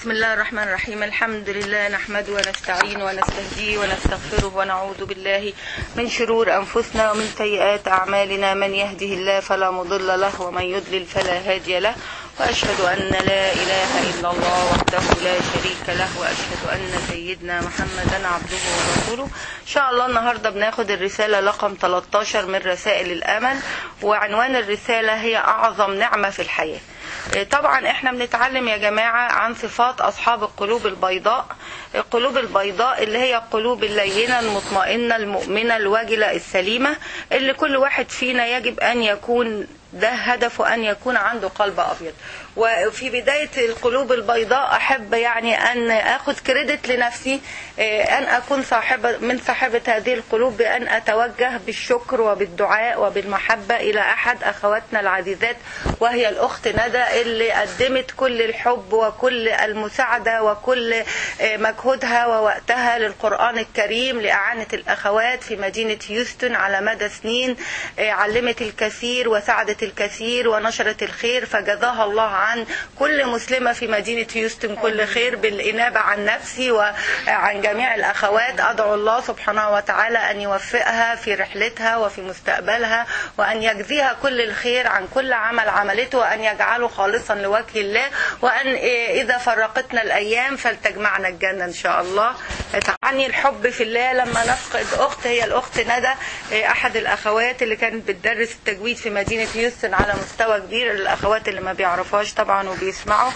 بسم الله الرحمن الرحيم الحمد لله نحمده ونستعين ونستهديه ونستغفره ونعوذ بالله من شرور أنفسنا ومن سيئات أعمالنا من يهده الله فلا مضل له ومن يضلل فلا هادي له وأشهد أن لا إله إلا الله وحده لا شريك له وأشهد أن سيدنا محمدا عبده ورسوله إن شاء الله النهاردة بناخد الرسالة رقم 13 من رسائل الأمل وعنوان الرسالة هي أعظم نعمة في الحياة طبعا احنا بنتعلم يا جماعة عن صفات أصحاب القلوب البيضاء القلوب البيضاء اللي هي القلوب اللينة المطمئنة المؤمنة الواجلة السليمة اللي كل واحد فينا يجب أن يكون ده هدفه أن يكون عنده قلب أبيض وفي بداية القلوب البيضاء أحب يعني أن أخذ كريدت لنفسي أن أكون صاحبة من صاحبة هذه القلوب بأن أتوجه بالشكر وبالدعاء وبالمحبة إلى أحد أخواتنا العزيزات وهي الأخت ندى اللي قدمت كل الحب وكل المساعدة وكل مجهودها ووقتها للقرآن الكريم لإعانة الأخوات في مدينة هيوستن على مدى سنين علمت الكثير وساعدت الكثير ونشرت الخير فجزاها الله عن كل مسلمة في مدينة هيوستن كل خير بالإنابة عن نفسي وعن جميع الأخوات أدعو الله سبحانه وتعالى أن يوفقها في رحلتها وفي مستقبلها وأن يجزيها كل الخير عن كل عمل عملته وأن يجعله خالصا لوجه الله وأن إذا فرقتنا الأيام فلتجمعنا الجنة إن شاء الله تعني الحب في الله لما نفقد أخت هي الأخت ندى أحد الأخوات اللي كانت بتدرس التجويد في مدينة هيوستن على مستوى كبير للأخوات اللي ما بيعرفوهاش طبعا وبيسمعوا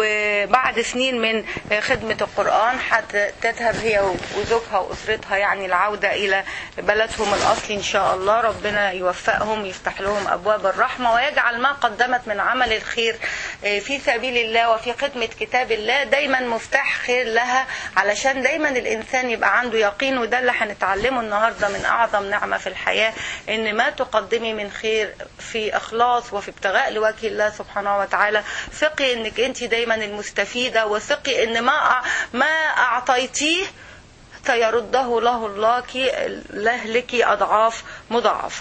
وبعد سنين من خدمة القرآن تذهب هي وزوجها وأسرتها يعني العودة إلى بلدهم الأصلي إن شاء الله ربنا يوفقهم يفتح لهم أبواب الرحمة ويجعل ما قدمت من عمل الخير في سبيل الله وفي خدمة كتاب الله دايما مفتاح خير لها علشان دايما الإنسان يبقى عنده يقين وده اللي هنتعلمه النهاردة من أعظم نعمة في الحياة إن ما تقدمي من خير في إخلاص وفي ابتغاء لوجه الله سبحانه وتعالى ثقي إنك أنت دايما المستفيدة وثقي إن ما ما أعطيتيه سيرده له الله له لك أضعاف مضاعف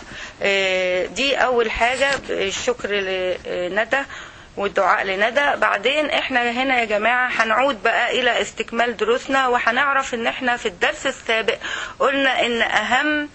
دي أول حاجة الشكر لندى والدعاء لندى بعدين احنا هنا يا جماعة هنعود بقى الى استكمال دروسنا وهنعرف ان احنا في الدرس السابق قلنا ان اهم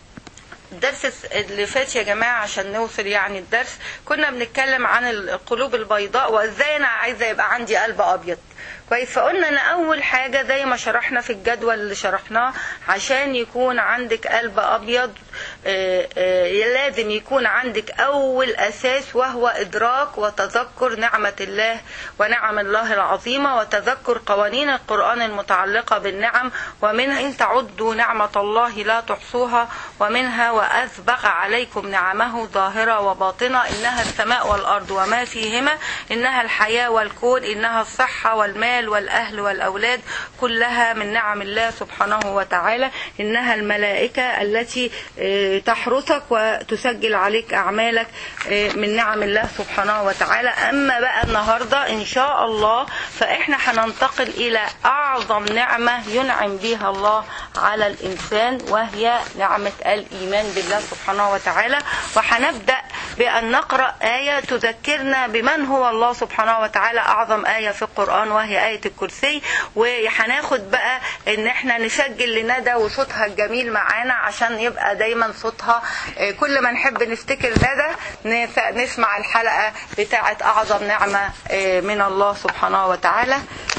الدرس اللي فات يا جماعة عشان نوصل يعني الدرس كنا بنتكلم عن القلوب البيضاء وازاي انا عايزة يبقى عندي قلب ابيض كويس فقلنا ان اول حاجة زي ما شرحنا في الجدول اللي شرحناه عشان يكون عندك قلب ابيض آآ آآ لازم يكون عندك اول اساس وهو ادراك وتذكر نعمة الله ونعم الله العظيمة وتذكر قوانين القرآن المتعلقة بالنعم ومنها ان تعدوا نعمة الله لا تحصوها ومنها وأسبغ عليكم نعمه ظاهرة وباطنة إنها السماء والأرض وما فيهما إنها الحياة والكون إنها الصحة والمال والأهل والأولاد كلها من نعم الله سبحانه وتعالى إنها الملائكة التي تحرسك وتسجل عليك أعمالك من نعم الله سبحانه وتعالى أما بقى النهاردة إن شاء الله فإحنا هننتقل إلى أعظم نعمة ينعم بها الله على الإنسان وهي نعمة الإيمان بالله سبحانه وتعالى وهنبدأ بأن نقرأ آية تذكرنا بمن هو الله سبحانه وتعالى أعظم آية في القرآن وهي آية الكرسي وهناخد بقى إن إحنا نسجل لندى وصوتها الجميل معانا عشان يبقى دايما صوتها كل ما نحب نفتكر ندى نسمع الحلقة بتاعة أعظم نعمة من الله سبحانه وتعالى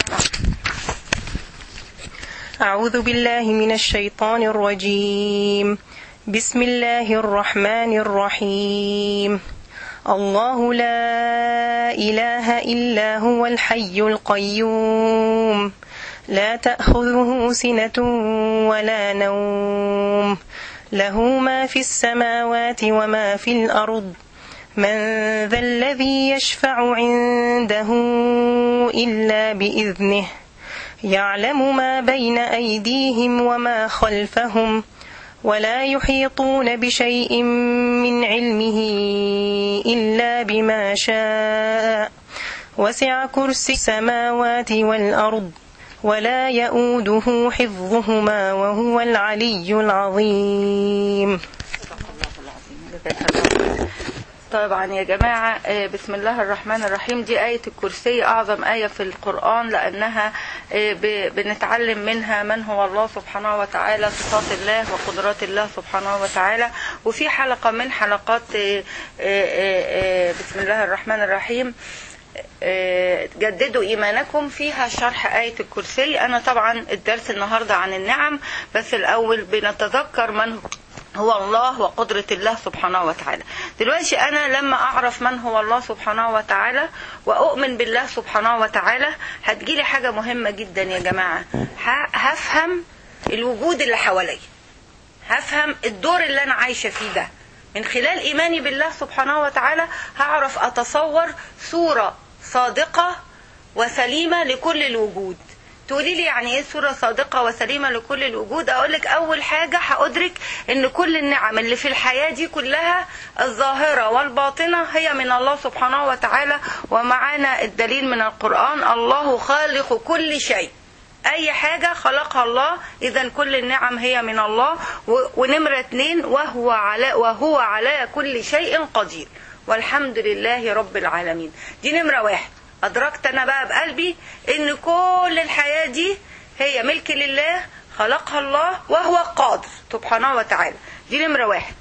أعوذ بالله من الشيطان الرجيم بسم الله الرحمن الرحيم الله لا إله إلا هو الحي القيوم لا تأخذه سنة ولا نوم له ما في السماوات وما في الأرض من ذا الذي يشفع عنده إلا بإذنه يعلم ما بين أيديهم وما خلفهم ولا يحيطون بشيء من علمه إلا بما شاء وسع كرسي السماوات والأرض ولا يؤوده حفظهما وهو العلي العظيم طبعا يا جماعة آه، بسم الله الرحمن الرحيم دي آية الكرسي أعظم آية في القرآن لأنها آه، ب- بنتعلم منها من هو الله سبحانه وتعالى صفات الله وقدرات الله سبحانه وتعالى وفي حلقة من حلقات آه، آه، آه، آه، بسم الله الرحمن الرحيم آه، جددوا إيمانكم فيها شرح آية الكرسي أنا طبعا الدرس النهاردة عن النعم بس الأول بنتذكر من هو الله وقدرة الله سبحانه وتعالى دلوقتي أنا لما أعرف من هو الله سبحانه وتعالى وأؤمن بالله سبحانه وتعالى هتجيلي حاجة مهمة جدا يا جماعة ه- هفهم الوجود اللي حواليا هفهم الدور اللي أنا عايشة فيه ده من خلال إيماني بالله سبحانه وتعالى هعرف أتصور صورة صادقة وسليمة لكل الوجود تقولي لي يعني ايه صورة صادقة وسليمة لكل الوجود اقول لك اول حاجة هادرك ان كل النعم اللي في الحياة دي كلها الظاهرة والباطنة هي من الله سبحانه وتعالى ومعانا الدليل من القرآن الله خالق كل شيء اي حاجة خلقها الله اذا كل النعم هي من الله و- ونمرة اتنين وهو على وهو على كل شيء قدير والحمد لله رب العالمين دي نمرة واحد ادركت انا بقى بقلبي ان كل الحياة دي هي ملك لله خلقها الله وهو قادر سبحانه وتعالى دي نمرة واحد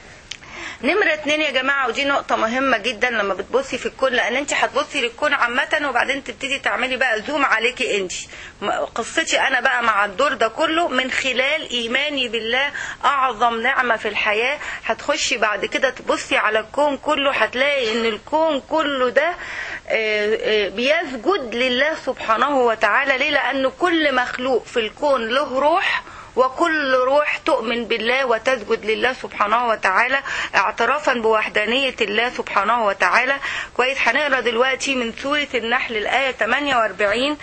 نمرة اتنين يا جماعة ودي نقطة مهمة جدا لما بتبصي في الكون لأن انت هتبصي للكون عامة وبعدين تبتدي تعملي بقى زوم عليكي انت م- قصتي أنا بقى مع الدور ده كله من خلال إيماني بالله أعظم نعمة في الحياة هتخشي بعد كده تبصي على الكون كله هتلاقي إن الكون كله ده آه، آه، بيسجد لله سبحانه وتعالى ليه لأن كل مخلوق في الكون له روح وكل روح تؤمن بالله وتسجد لله سبحانه وتعالى اعترافا بوحدانية الله سبحانه وتعالى كويس هنقرا دلوقتي من سورة النحل الآية 48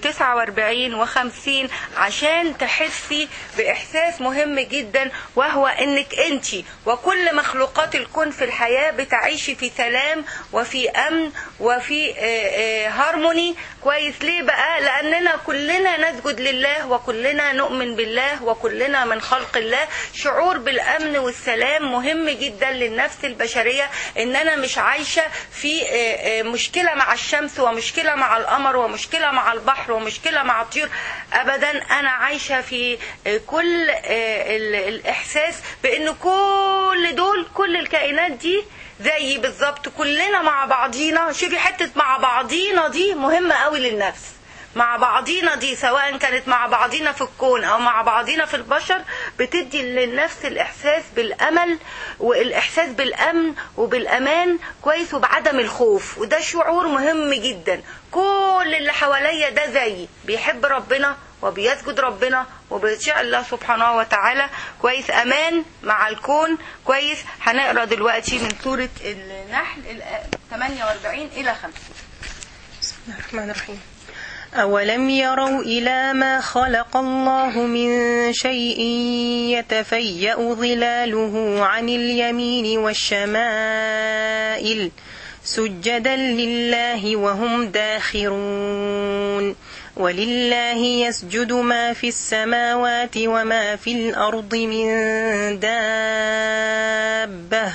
و49 و50 عشان تحسي بإحساس مهم جدا وهو إنك أنت وكل مخلوقات الكون في الحياة بتعيشي في سلام وفي أمن وفي آه، آه، هارموني كويس ليه بقى لأننا كلنا نسجد لله وكلنا نؤمن بالله وكلنا من خلق الله شعور بالأمن والسلام مهم جدا للنفس البشرية إن أنا مش عايشة في آه، آه، مشكلة مع الشمس ومشكلة مع القمر ومشكلة مع البحر ومشكلة مع الطيور أبدا أنا عايشة في آه، كل آه، ال- الإحساس بأن كل دول كل الكائنات دي زي بالظبط كلنا مع بعضينا شوفي حتة مع بعضينا دي مهمة قوي للنفس مع بعضينا دي سواء كانت مع بعضينا في الكون او مع بعضينا في البشر بتدي للنفس الاحساس بالامل والاحساس بالامن وبالامان كويس وبعدم الخوف وده شعور مهم جدا كل اللي حواليا ده زيي بيحب ربنا وبيسجد ربنا وبيطيع الله سبحانه وتعالى كويس امان مع الكون كويس هنقرا دلوقتي من سوره النحل الآ- 48 الى 50 بسم الله الرحمن الرحيم أولم يروا إلى ما خلق الله من شيء يتفيأ ظلاله عن اليمين والشمائل سجدا لله وهم داخرون ولله يسجد ما في السماوات وما في الأرض من دابة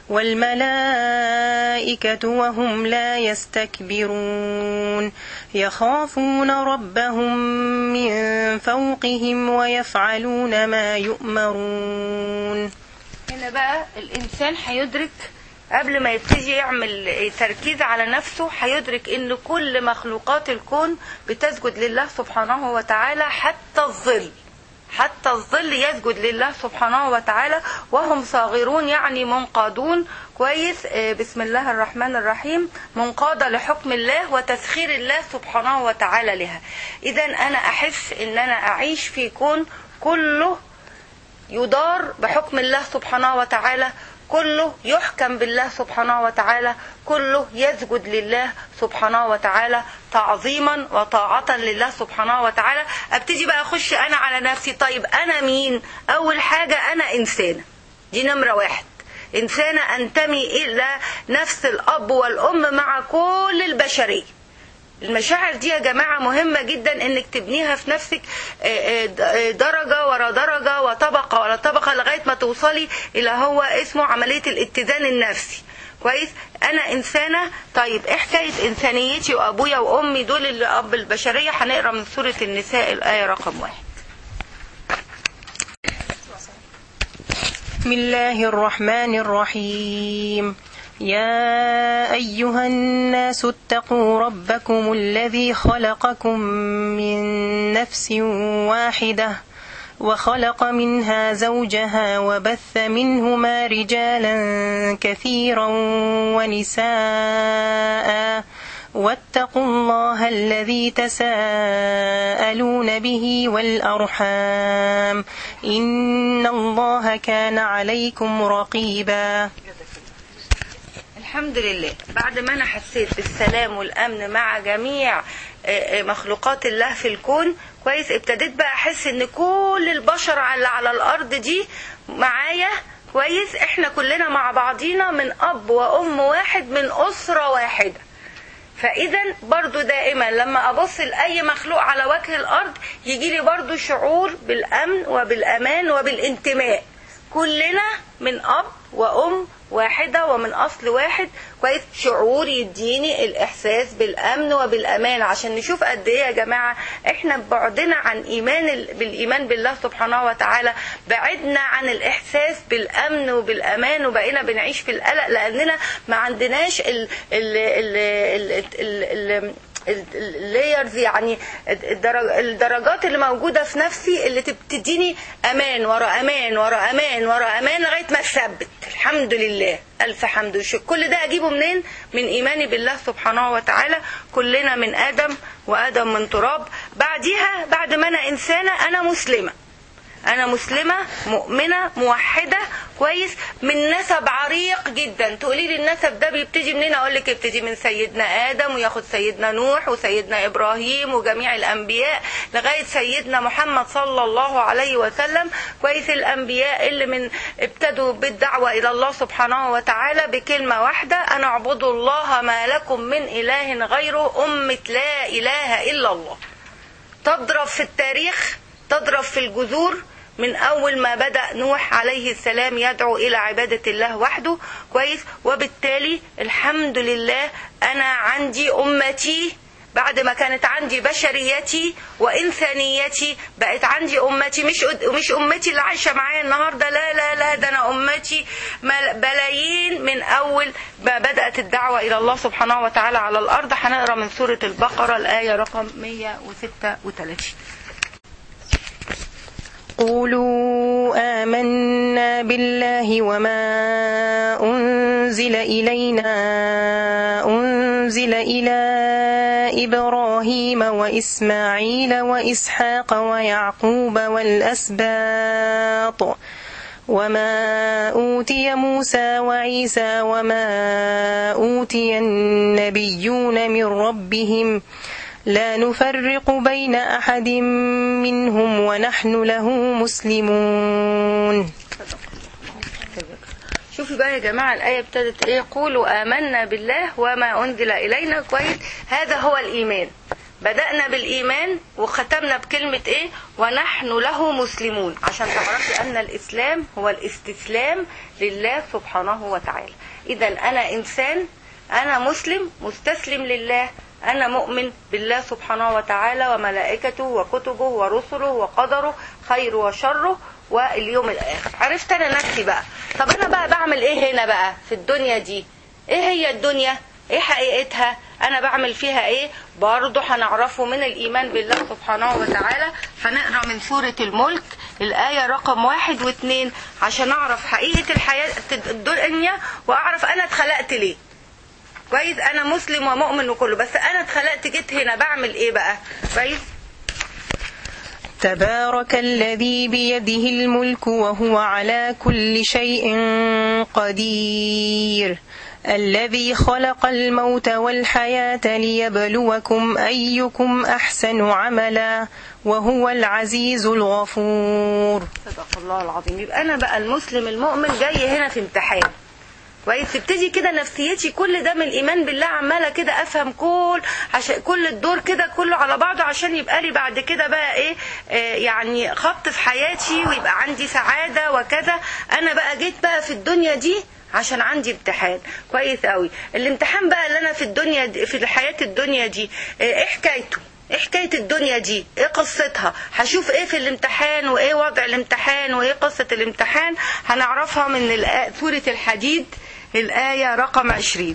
والملائكة وهم لا يستكبرون يخافون ربهم من فوقهم ويفعلون ما يؤمرون هنا بقى الانسان هيدرك قبل ما يبتدي يعمل تركيز على نفسه هيدرك ان كل مخلوقات الكون بتسجد لله سبحانه وتعالى حتى الظل حتى الظل يسجد لله سبحانه وتعالى وهم صاغرون يعني منقادون كويس آه، بسم الله الرحمن الرحيم منقادة لحكم الله وتسخير الله سبحانه وتعالى لها اذا انا احس ان انا اعيش في كون كله يدار بحكم الله سبحانه وتعالى كله يحكم بالله سبحانه وتعالى كله يسجد لله سبحانه وتعالى تعظيما وطاعة لله سبحانه وتعالى ابتدي بقى اخش انا على نفسي طيب انا مين اول حاجة انا انسانة دي نمرة واحد إنسانة أنتمي إلى نفس الأب والأم مع كل البشرية المشاعر دي يا جماعة مهمة جدا انك تبنيها في نفسك درجة ورا درجة وطبقة ورا طبقة لغاية ما توصلي الى هو اسمه عملية الاتزان النفسي كويس انا انسانه طيب ايه حكايه انسانيتي وابويا وامي دول اللي اب البشريه هنقرا من سوره النساء الايه رقم واحد بسم الله الرحمن الرحيم يا أيها الناس اتقوا ربكم الذي خلقكم من نفس واحدة وخلق منها زوجها وبث منهما رجالا كثيرا ونساء واتقوا الله الذي تساءلون به والأرحام إن الله كان عليكم رقيبا الحمد لله بعد ما انا حسيت بالسلام والامن مع جميع مخلوقات الله في الكون كويس ابتديت بقى احس ان كل البشر على على الارض دي معايا كويس احنا كلنا مع بعضينا من اب وام واحد من اسره واحده فاذا برضو دائما لما ابص لاي مخلوق على وجه الارض يجي لي برضو شعور بالامن وبالامان وبالانتماء كلنا من اب وام واحدة ومن أصل واحد كويس شعور يديني الإحساس بالأمن وبالأمان عشان نشوف قد إيه يا جماعة إحنا بعدنا عن إيمان بالإيمان بالله سبحانه وتعالى بعدنا عن الإحساس بالأمن وبالأمان وبقينا بنعيش في القلق لأننا ما عندناش ال ال ال ال ال ال اللايرز يعني الدرج الدرجات اللي موجودة في نفسي اللي تديني أمان ورا أمان ورا أمان ورا أمان لغاية ما أثبت الحمد لله ألف حمد وشكر كل ده أجيبه منين من إيماني بالله سبحانه وتعالى كلنا من آدم وآدم من تراب بعديها بعد ما أنا إنسانة أنا مسلمة أنا مسلمة مؤمنة موحدة كويس من نسب عريق جدا تقولي لي النسب ده بيبتدي منين أقول لك يبتدي من سيدنا آدم وياخد سيدنا نوح وسيدنا إبراهيم وجميع الأنبياء لغاية سيدنا محمد صلى الله عليه وسلم كويس الأنبياء اللي من ابتدوا بالدعوة إلى الله سبحانه وتعالى بكلمة واحدة أنا اعبدوا الله ما لكم من إله غيره أمة لا إله إلا الله تضرب في التاريخ تضرب في الجذور من أول ما بدأ نوح عليه السلام يدعو إلى عبادة الله وحده كويس وبالتالي الحمد لله أنا عندي أمتي بعد ما كانت عندي بشريتي وإنسانيتي بقت عندي أمتي مش مش أمتي اللي عايشة معايا النهاردة لا لا لا ده أنا أمتي بلايين من أول ما بدأت الدعوة إلى الله سبحانه وتعالى على الأرض هنقرأ من سورة البقرة الآية رقم 136 قولوا آمنا بالله وما أنزل إلينا أنزل إلى إبراهيم وإسماعيل وإسحاق ويعقوب والأسباط وما أوتي موسى وعيسى وما أوتي النبيون من ربهم لا نفرق بين أحد منهم ونحن له مسلمون شوفي بقى يا جماعة الآية ابتدت إيه قولوا آمنا بالله وما أنزل إلينا كويس هذا هو الإيمان بدأنا بالإيمان وختمنا بكلمة إيه ونحن له مسلمون عشان تعرفي أن الإسلام هو الاستسلام لله سبحانه وتعالى إذا أنا إنسان أنا مسلم مستسلم لله أنا مؤمن بالله سبحانه وتعالى وملائكته وكتبه ورسله وقدره خير وشره واليوم الآخر عرفت أنا نفسي بقى طب أنا بقى بعمل إيه هنا بقى في الدنيا دي إيه هي الدنيا إيه حقيقتها أنا بعمل فيها إيه برضه هنعرفه من الإيمان بالله سبحانه وتعالى هنقرأ من سورة الملك الآية رقم واحد واثنين عشان أعرف حقيقة الحياة الدنيا وأعرف أنا اتخلقت ليه كويس انا مسلم ومؤمن وكله بس انا اتخلقت جيت هنا بعمل ايه بقى كويس تبارك الذي بيده الملك وهو على كل شيء قدير الذي خلق الموت والحياة ليبلوكم أيكم أحسن عملا وهو العزيز الغفور صدق الله العظيم يبقى أنا بقى المسلم المؤمن جاي هنا في امتحان كويس تبتدي كده نفسيتي كل ده من الايمان بالله عماله كده افهم كل عشان كل الدور كده كله على بعضه عشان يبقى لي بعد كده بقى ايه آه يعني خط في حياتي ويبقى عندي سعاده وكذا انا بقى جيت بقى في الدنيا دي عشان عندي امتحان كويس قوي الامتحان بقى اللي انا في الدنيا دي في الحياه الدنيا دي ايه حكايته ايه حكايه الدنيا دي ايه قصتها هشوف ايه في الامتحان وايه وضع الامتحان وايه قصه الامتحان هنعرفها من الآ- سوره الحديد الايه رقم 20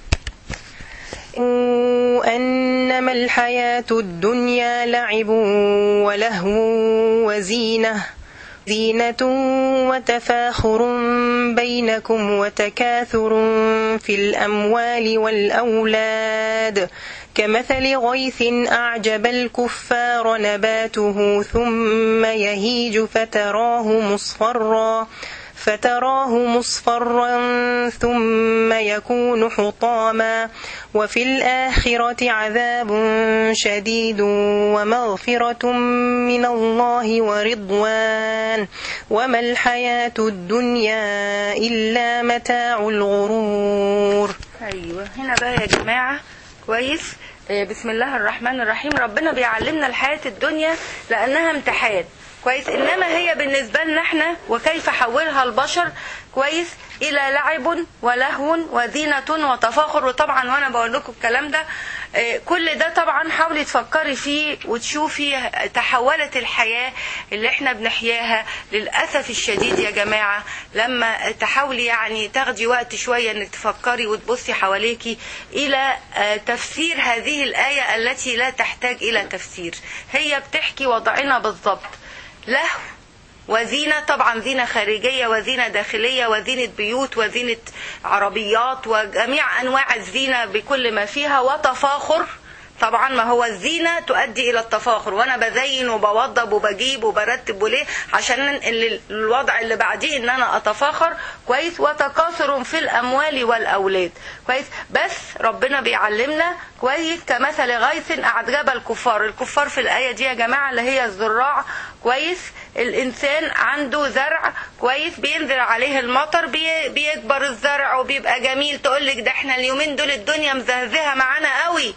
أنما الحياة الدنيا لعب ولهو وزينة زينة وتفاخر بينكم وتكاثر في الأموال والأولاد كمثل غيث أعجب الكفار نباته ثم يهيج فتراه مصفرا فتراه مصفرا ثم يكون حطاما وفي الآخرة عذاب شديد ومغفرة من الله ورضوان وما الحياة الدنيا إلا متاع الغرور ايوه هنا بقى يا جماعه كويس آه، بسم الله الرحمن الرحيم ربنا بيعلمنا الحياه الدنيا لانها امتحان كويس انما هي بالنسبه لنا احنا وكيف حولها البشر كويس الى لعب ولهو وزينه وتفاخر وطبعا وانا بقول لكم الكلام ده آه، كل ده طبعا حاولي تفكري فيه وتشوفي تحولت الحياه اللي احنا بنحياها للاسف الشديد يا جماعه لما تحاولي يعني تاخدي وقت شويه انك تفكري وتبصي حواليكي الى آه، تفسير هذه الايه التي لا تحتاج الى تفسير هي بتحكي وضعنا بالضبط لهو وزينة طبعا زينة خارجية وزينة داخلية وزينة بيوت وزينة عربيات وجميع أنواع الزينة بكل ما فيها وتفاخر طبعا ما هو الزينة تؤدي إلى التفاخر وأنا بزين وبوضب وبجيب وبرتب وليه عشان ال- الوضع اللي بعديه إن أنا أتفاخر كويس وتكاثر في الأموال والأولاد كويس بس ربنا بيعلمنا كويس كمثل غيث أعجب الكفار الكفار في الآية دي يا جماعة اللي هي الزراع كويس الإنسان عنده زرع كويس بينزل عليه المطر بي بيكبر الزرع وبيبقى جميل تقولك ده احنا اليومين دول الدنيا مزهزهة معانا قوي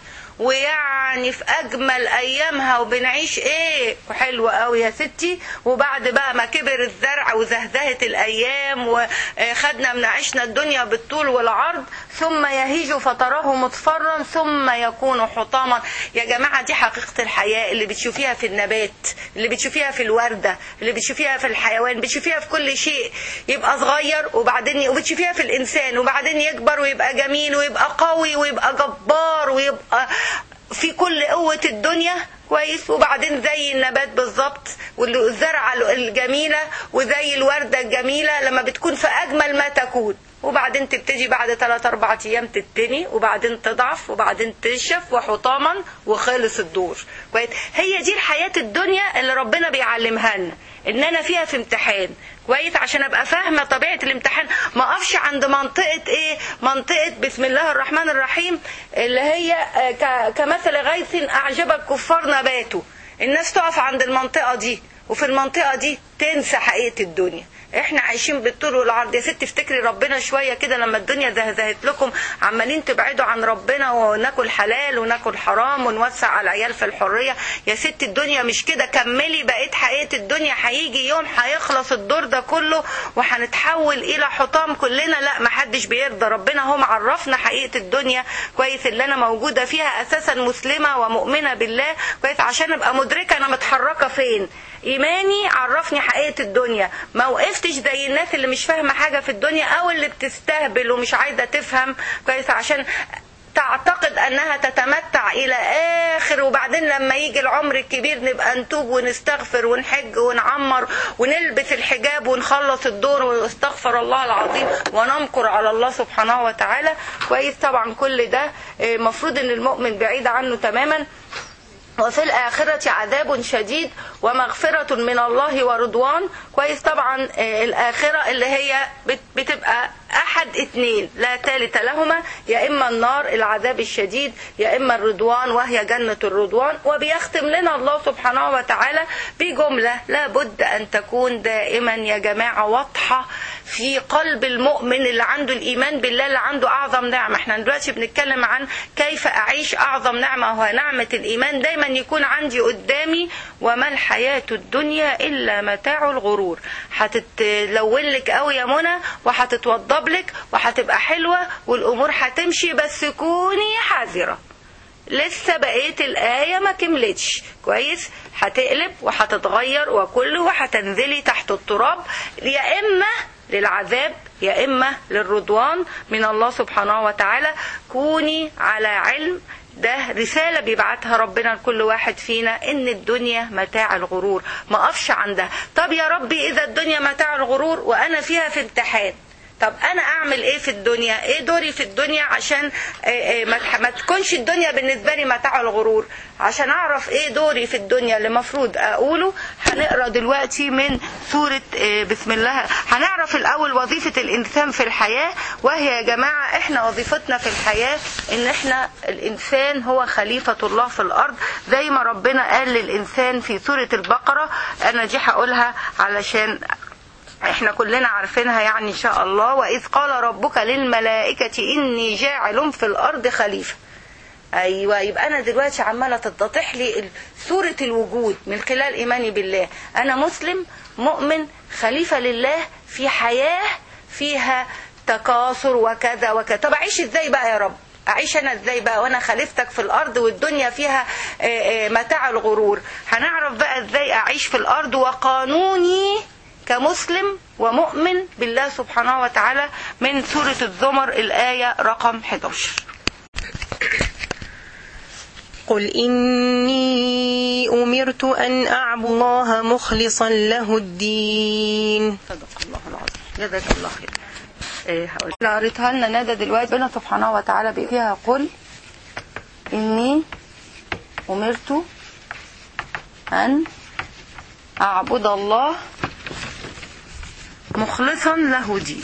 ويعني في اجمل ايامها وبنعيش ايه وحلوة قوي يا ستي وبعد بقى ما كبر الزرع وزهزهت الايام وخدنا من عشنا الدنيا بالطول والعرض ثم يهيج فتراه مصفرا ثم يكون حطاما يا جماعة دي حقيقة الحياة اللي بتشوفيها في النبات اللي بتشوفيها في الوردة اللي بتشوفيها في الحيوان بتشوفيها في كل شيء يبقى صغير وبعدين وبتشوفيها في الانسان وبعدين يكبر ويبقى جميل ويبقى قوي ويبقى جبار ويبقى في كل قوة الدنيا كويس وبعدين زي النبات بالظبط والزرعة الجميلة وزي الوردة الجميلة لما بتكون في أجمل ما تكون وبعدين تبتدي بعد 3 4 ايام تتني وبعدين تضعف وبعدين تنشف وحطاما وخلص الدور كويس هي دي الحياة الدنيا اللي ربنا بيعلمها لنا ان انا فيها في امتحان كويس عشان ابقى فاهمه طبيعه الامتحان ما اقفش عند منطقه ايه منطقه بسم الله الرحمن الرحيم اللي هي آه، ك- كمثل غيث اعجب الكفار نباته الناس تقف عند المنطقه دي وفي المنطقه دي تنسى حقيقه الدنيا احنا عايشين بالطول والعرض يا ست افتكري ربنا شويه كده لما الدنيا زهزهت لكم عمالين تبعدوا عن ربنا وناكل حلال وناكل حرام ونوسع على العيال في الحريه يا ست الدنيا مش كده كملي بقيت حقيقه الدنيا هيجي يوم هيخلص الدور ده كله وهنتحول الى حطام كلنا لا محدش بيرضى ربنا هو معرفنا حقيقه الدنيا كويس اللي انا موجوده فيها اساسا مسلمه ومؤمنه بالله كويس عشان ابقى مدركه انا متحركه فين ايماني عرفني حقيقه الدنيا ما وقفتش زي الناس اللي مش فاهمه حاجه في الدنيا او اللي بتستهبل ومش عايزه تفهم كويس عشان تعتقد انها تتمتع الى اخر وبعدين لما يجي العمر الكبير نبقى نتوب ونستغفر ونحج ونعمر ونلبس الحجاب ونخلص الدور ونستغفر الله العظيم ونمكر على الله سبحانه وتعالى كويس طبعا كل ده المفروض ان المؤمن بعيد عنه تماما وفي الآخرة عذاب شديد ومغفرة من الله ورضوان كويس طبعا آه، الآخرة اللي هي بت- بتبقى أحد اتنين لا ثالث لهما يا إما النار العذاب الشديد يا إما الرضوان وهي جنة الرضوان وبيختم لنا الله سبحانه وتعالى بجملة لا بد أن تكون دائما يا جماعة واضحة في قلب المؤمن اللي عنده الإيمان بالله اللي عنده أعظم نعمة احنا دلوقتي بنتكلم عن كيف أعيش أعظم نعمة وهي نعمة الإيمان دايما يكون عندي قدامي وما الحياة الحياة الدنيا إلا متاع الغرور هتتلولك قوي يا منى وهتتوضب لك وهتبقى حلوة والأمور هتمشي بس كوني حذرة لسه بقيت الآية ما كملتش كويس هتقلب وهتتغير وكله وهتنزلي تحت التراب يا إما للعذاب يا إما للرضوان من الله سبحانه وتعالى كوني على علم ده رسالة بيبعتها ربنا لكل واحد فينا ان الدنيا متاع الغرور ما اقفش عندها طب يا ربي اذا الدنيا متاع الغرور وانا فيها في امتحان طب انا اعمل ايه في الدنيا ايه دوري في الدنيا عشان ما تكونش الدنيا بالنسبه لي متاع الغرور عشان اعرف ايه دوري في الدنيا اللي المفروض اقوله هنقرا دلوقتي من سوره بسم الله هنعرف الاول وظيفه الانسان في الحياه وهي يا جماعه احنا وظيفتنا في الحياه ان احنا الانسان هو خليفه الله في الارض زي ما ربنا قال للانسان في سوره البقره انا دي هقولها علشان احنا كلنا عارفينها يعني ان شاء الله واذ قال ربك للملائكه اني جاعل في الارض خليفه ايوه يبقى انا دلوقتي عماله تتضح لي صوره الوجود من خلال ايماني بالله انا مسلم مؤمن خليفه لله في حياه فيها تكاثر وكذا وكذا طب اعيش ازاي بقى يا رب اعيش انا ازاي بقى وانا خليفتك في الارض والدنيا فيها متاع الغرور هنعرف بقى ازاي اعيش في الارض وقانوني كمسلم ومؤمن بالله سبحانه وتعالى من سورة الزمر الآية رقم 11 قل إني أمرت أن أعبد الله مخلصا له الدين صدق الله العظيم جزاك الله خير ايه هقول قريتها لنا ندى دلوقتي ربنا سبحانه وتعالى فيها قل إني أمرت أن أعبد الله مخلصا له دين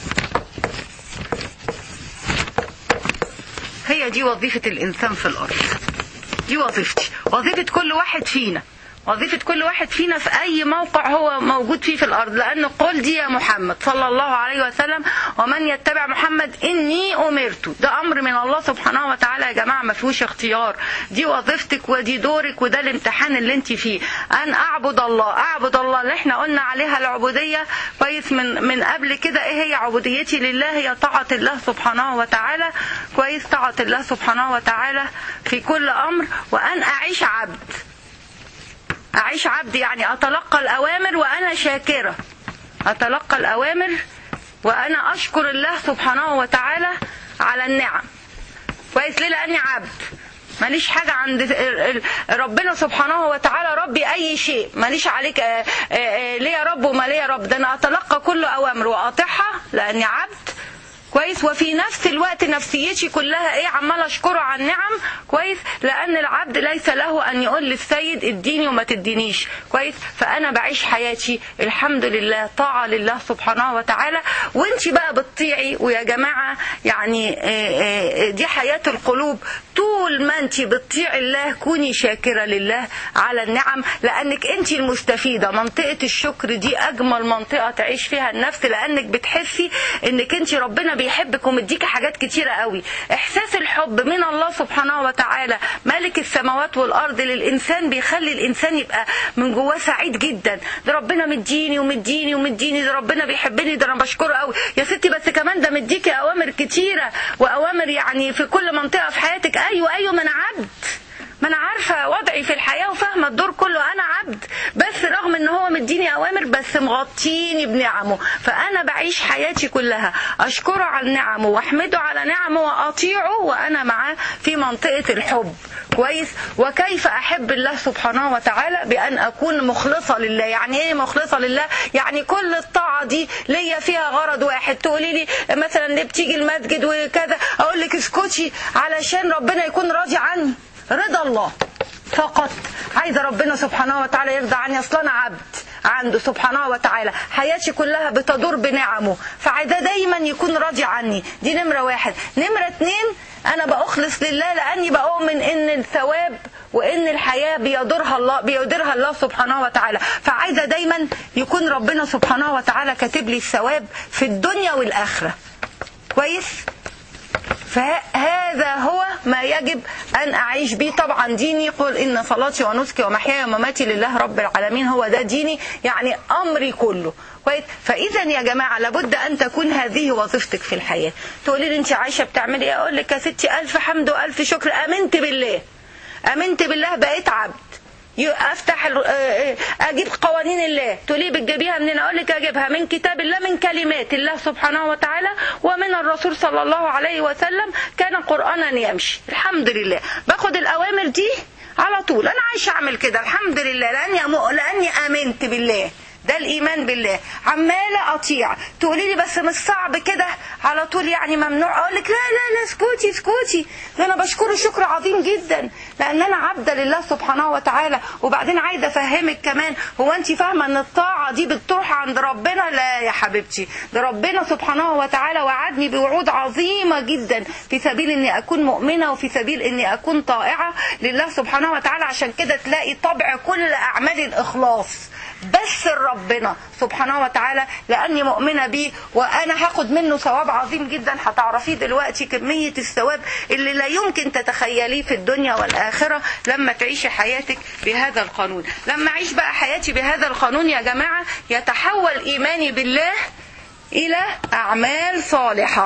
هي دي وظيفة الإنسان في الأرض دي وظيفتي وظيفة كل واحد فينا وظيفة كل واحد فينا في أي موقع هو موجود فيه في الأرض لأن قل دي يا محمد صلى الله عليه وسلم ومن يتبع محمد إني أمرت ده أمر من الله سبحانه وتعالى يا جماعة ما فيهوش اختيار دي وظيفتك ودي دورك وده الامتحان اللي انت فيه أن أعبد الله أعبد الله اللي احنا قلنا عليها العبودية كويس من من قبل كده إيه هي عبوديتي لله هي طاعة الله سبحانه وتعالى كويس طاعة الله سبحانه وتعالى في كل أمر وأن أعيش عبد أعيش عبد يعني أتلقى الأوامر وأنا شاكرة أتلقى الأوامر وأنا أشكر الله سبحانه وتعالى على النعم كويس ليه لأني عبد ماليش حاجة عند ربنا سبحانه وتعالى ربي أي شيء ماليش عليك ليه يا رب وما ليه يا رب ده أنا أتلقى كل أوامر وأطيعها لأني عبد كويس وفي نفس الوقت نفسيتي كلها ايه عماله اشكره على النعم كويس لان العبد ليس له ان يقول للسيد اديني وما تدينيش كويس فانا بعيش حياتي الحمد لله طاعه لله سبحانه وتعالى وانت بقى بتطيعي ويا جماعه يعني دي حياه القلوب طول ما انت بتطيعي الله كوني شاكره لله على النعم لانك انت المستفيده منطقه الشكر دي اجمل منطقه تعيش فيها النفس لانك بتحسي انك انت ربنا بيحبك ومديكي حاجات كتيرة قوي احساس الحب من الله سبحانه وتعالى مالك السماوات والارض للانسان بيخلي الانسان يبقى من جواه سعيد جدا ده ربنا مديني ومديني ومديني ده ربنا بيحبني ده انا بشكره قوي يا ستي بس كمان ده مديكي اوامر كتيرة واوامر يعني في كل منطقة في حياتك ايوه ايوه ما انا عبد ما انا عارفه وضعي في الحياه وفاهمه الدور كله انا عبد بس رغم ان هو مديني اوامر بس مغطيني بنعمه فانا بعيش حياتي كلها اشكره على نعمه واحمده على نعمه واطيعه وانا معاه في منطقه الحب كويس وكيف احب الله سبحانه وتعالى بان اكون مخلصه لله يعني ايه مخلصه لله يعني كل الطاعه دي ليا فيها غرض واحد تقولي لي مثلا ليه بتيجي المسجد وكذا اقول لك اسكتي علشان ربنا يكون راضي عني رضا الله فقط عايزه ربنا سبحانه وتعالى يرضى عني اصلا انا عبد عنده سبحانه وتعالى حياتي كلها بتدور بنعمه فعايزاه دايما يكون راضي عني دي نمره واحد نمره اتنين انا باخلص لله لاني بؤمن ان الثواب وان الحياه بيدورها الله بيديرها الله سبحانه وتعالى فعايزه دايما يكون ربنا سبحانه وتعالى كاتب لي الثواب في الدنيا والاخره كويس فهذا هو ما يجب أن أعيش به طبعا ديني قل إن صلاتي ونسكي ومحياي ومماتي لله رب العالمين هو ده ديني يعني أمري كله كويس فاذا يا جماعه لابد ان تكون هذه وظيفتك في الحياه تقولي لي انت عايشه بتعملي ايه اقول لك يا ستي الف حمد والف شكر امنت بالله امنت بالله بقيت عبد افتح اجيب قوانين الله تقولي بتجيبيها منين اقول لك اجيبها من كتاب الله من كلمات الله سبحانه وتعالى ومن الرسول صلى الله عليه وسلم كان قرانا يمشي الحمد لله باخد الاوامر دي على طول انا عايشه اعمل كده الحمد لله لاني أمو... لاني امنت بالله ده الايمان بالله عماله اطيع تقولي لي بس مش صعب كده على طول يعني ممنوع اقول لك لا لا لا اسكتي اسكتي ده انا بشكره شكر عظيم جدا لان انا عبده لله سبحانه وتعالى وبعدين عايزه افهمك كمان هو انت فاهمه ان الطاعه دي بتروح عند ربنا لا يا حبيبتي ده ربنا سبحانه وتعالى وعدني بوعود عظيمه جدا في سبيل اني اكون مؤمنه وفي سبيل اني اكون طائعه لله سبحانه وتعالى عشان كده تلاقي طبع كل اعمال الاخلاص بس ربنا سبحانه وتعالى لاني مؤمنه بيه وانا هاخد منه ثواب عظيم جدا هتعرفيه دلوقتي كميه الثواب اللي لا يمكن تتخيليه في الدنيا والاخره لما تعيشي حياتك بهذا القانون لما اعيش بقى حياتي بهذا القانون يا جماعه يتحول ايماني بالله الى اعمال صالحه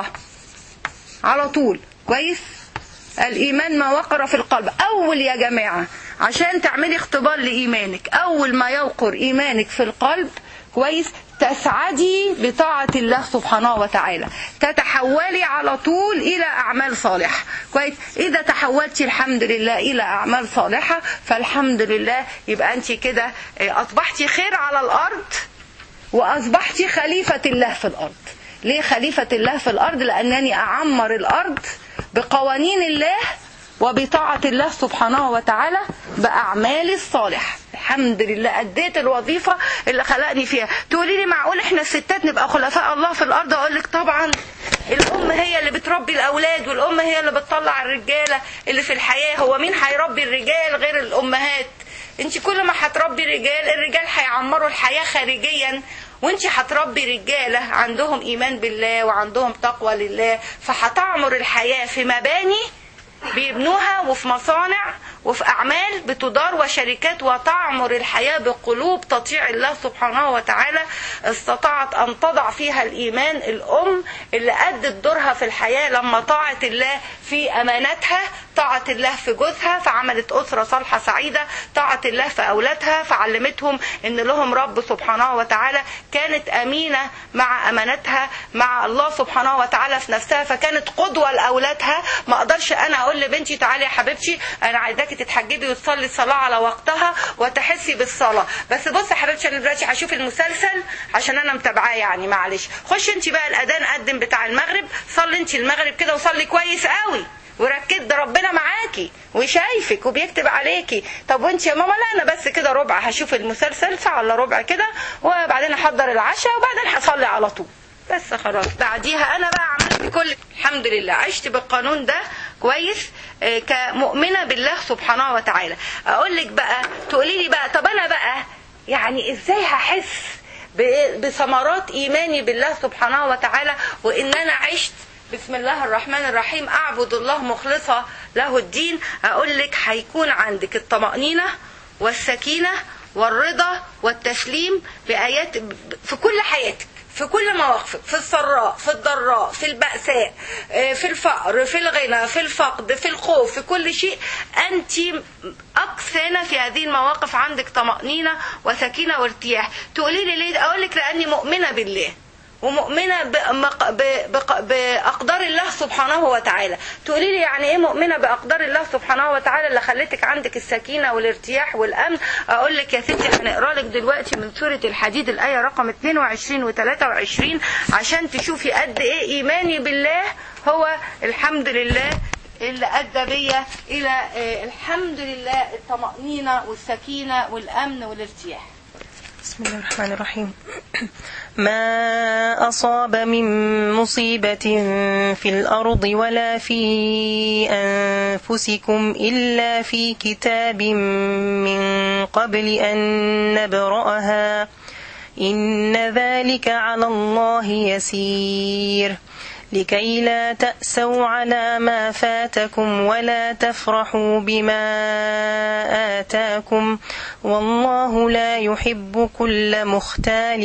على طول كويس الايمان ما وقر في القلب اول يا جماعه عشان تعملي اختبار لايمانك اول ما يوقر ايمانك في القلب كويس تسعدي بطاعة الله سبحانه وتعالى تتحولي على طول إلى أعمال صالحة كويس إذا تحولتي الحمد لله إلى أعمال صالحة فالحمد لله يبقى أنت كده أصبحتي خير على الأرض وأصبحتي خليفة الله في الأرض ليه خليفة الله في الأرض لأنني أعمر الأرض بقوانين الله وبطاعة الله سبحانه وتعالى بأعمالي الصالحة الحمد لله أديت الوظيفة اللي خلقني فيها تقولي لي معقول احنا الستات نبقى خلفاء الله في الأرض أقول لك طبعا الأم هي اللي بتربي الأولاد والأم هي اللي بتطلع الرجالة اللي في الحياة هو مين هيربي الرجال غير الأمهات انت كل ما هتربي رجال الرجال هيعمروا الحياة خارجيا وانت هتربي رجالة عندهم إيمان بالله وعندهم تقوى لله فهتعمر الحياة في مباني بيبنوها وفي مصانع وفي أعمال بتدار وشركات وتعمر الحياة بقلوب تطيع الله سبحانه وتعالى استطاعت أن تضع فيها الإيمان الأم اللي أدت دورها في الحياة لما طاعت الله في أمانتها طاعت الله في جوزها فعملت أسرة صالحة سعيدة طاعت الله في أولادها فعلمتهم إن لهم رب سبحانه وتعالى كانت أمينة مع أمانتها مع الله سبحانه وتعالى في نفسها فكانت قدوة لأولادها ما أقدرش أنا أقول لبنتي تعالي يا حبيبتي أنا عايزاكي تتحجبي وتصلي الصلاة على وقتها وتحسي بالصلاة بس بصي يا حبيبتي أنا دلوقتي هشوف المسلسل عشان أنا متابعاه يعني معلش خش أنت بقى الأذان قدم بتاع المغرب صلي أنت المغرب كده وصلي كويس قوي وركز ده ربنا معاكي وشايفك وبيكتب عليكي طب وانت يا ماما لا انا بس كده ربع هشوف المسلسل ساعه الا ربع كده وبعدين احضر العشاء وبعدين هصلي على طول بس خلاص بعديها انا بقى عملت كل الحمد لله عشت بالقانون ده كويس آه كمؤمنه بالله سبحانه وتعالى اقول لك بقى تقولي لي بقى طب انا بقى يعني ازاي هحس بثمرات ايماني بالله سبحانه وتعالى وان انا عشت بسم الله الرحمن الرحيم اعبد الله مخلصة له الدين اقول لك هيكون عندك الطمأنينة والسكينة والرضا والتسليم بآيات في كل حياتك في كل مواقفك في السراء في الضراء في البأساء في الفقر في الغنى في الفقد في الخوف في كل شيء أنت أكثر في هذه المواقف عندك طمأنينة وسكينة وارتياح تقولي لي ليه أقول لك لأني مؤمنة بالله ومؤمنة بأقدار الله سبحانه وتعالى تقولي لي يعني ايه مؤمنة بأقدار الله سبحانه وتعالى اللي خلتك عندك السكينة والارتياح والأمن أقول لك يا ستي هنقرا لك دلوقتي من سورة الحديد الآية رقم 22 و 23 عشان تشوفي قد ايه إيماني بالله هو الحمد لله اللي أدى بيا إلى الحمد لله الطمأنينة والسكينة والأمن والارتياح بسم الله الرحمن الرحيم ما أصاب من مصيبة في الأرض ولا في أنفسكم إلا في كتاب من قبل أن نبرأها إن ذلك على الله يسير لكي لا تأسوا على ما فاتكم ولا تفرحوا بما آتاكم والله لا يحب كل مختال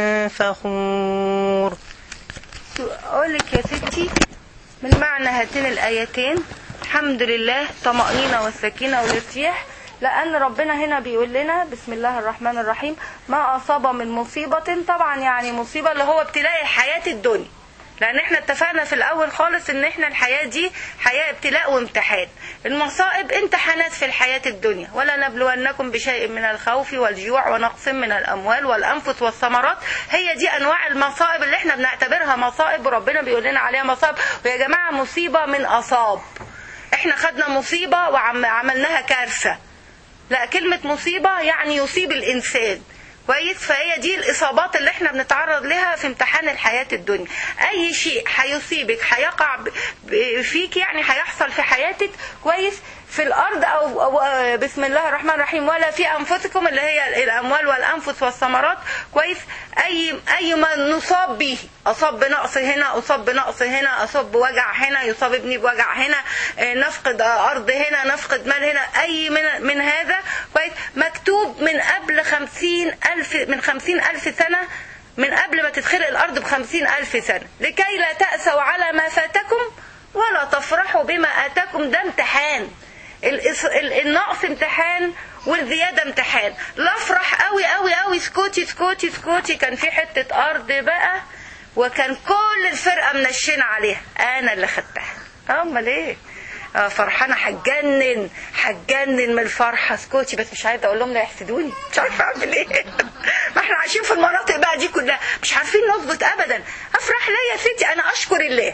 فخور اقول لك يا ستي من معنى هاتين الايتين الحمد لله طمأنينة والسكينة والارتياح لأن ربنا هنا بيقول لنا بسم الله الرحمن الرحيم ما أصاب من مصيبة طبعا يعني مصيبة اللي هو ابتلاء الحياة الدنيا لأن احنا اتفقنا في الأول خالص إن احنا الحياة دي حياة ابتلاء وامتحان المصائب امتحانات في الحياة الدنيا ولا نبلونكم بشيء من الخوف والجوع ونقص من الأموال والأنفس والثمرات هي دي أنواع المصائب اللي احنا بنعتبرها مصائب وربنا بيقول لنا عليها مصائب ويا جماعة مصيبة من أصاب احنا خدنا مصيبة وعملناها كارثة لا كلمة مصيبة يعني يصيب الإنسان كويس فهي دي الإصابات اللي احنا بنتعرض لها في امتحان الحياة الدنيا أي شيء هيصيبك هيقع ب- ب- فيك يعني هيحصل في حياتك كويس في الأرض أو, أو آه، بسم الله الرحمن الرحيم ولا في أنفسكم اللي هي الأموال والأنفس والثمرات كويس أي أي ما نصاب به أصاب بنقص هنا أصاب بنقص هنا أصاب بوجع هنا يصاب ابني بوجع هنا آه، نفقد أرض هنا نفقد مال هنا أي من, من هذا كويس مكتوب من قبل خمسين ألف من خمسين ألف سنة من قبل ما تتخلق الأرض بخمسين ألف سنة لكي لا تأسوا على ما فاتكم ولا تفرحوا بما آتاكم ده امتحان الإص- ال- النقص امتحان والزيادة امتحان لا افرح قوي قوي قوي اسكتي اسكتي اسكتي كان في حتة أرض بقى وكان كل الفرقة منشنة عليها أنا اللي خدتها أمال إيه آه، فرحانة هتجنن هتجنن من الفرحة اسكتي بس مش عايزة أقول لهم لا يحسدوني مش عارفة أعمل إيه ما احنا عايشين في المناطق بقى دي كلها مش عارفين نظبط أبدا أفرح ليه يا ستي أنا أشكر الله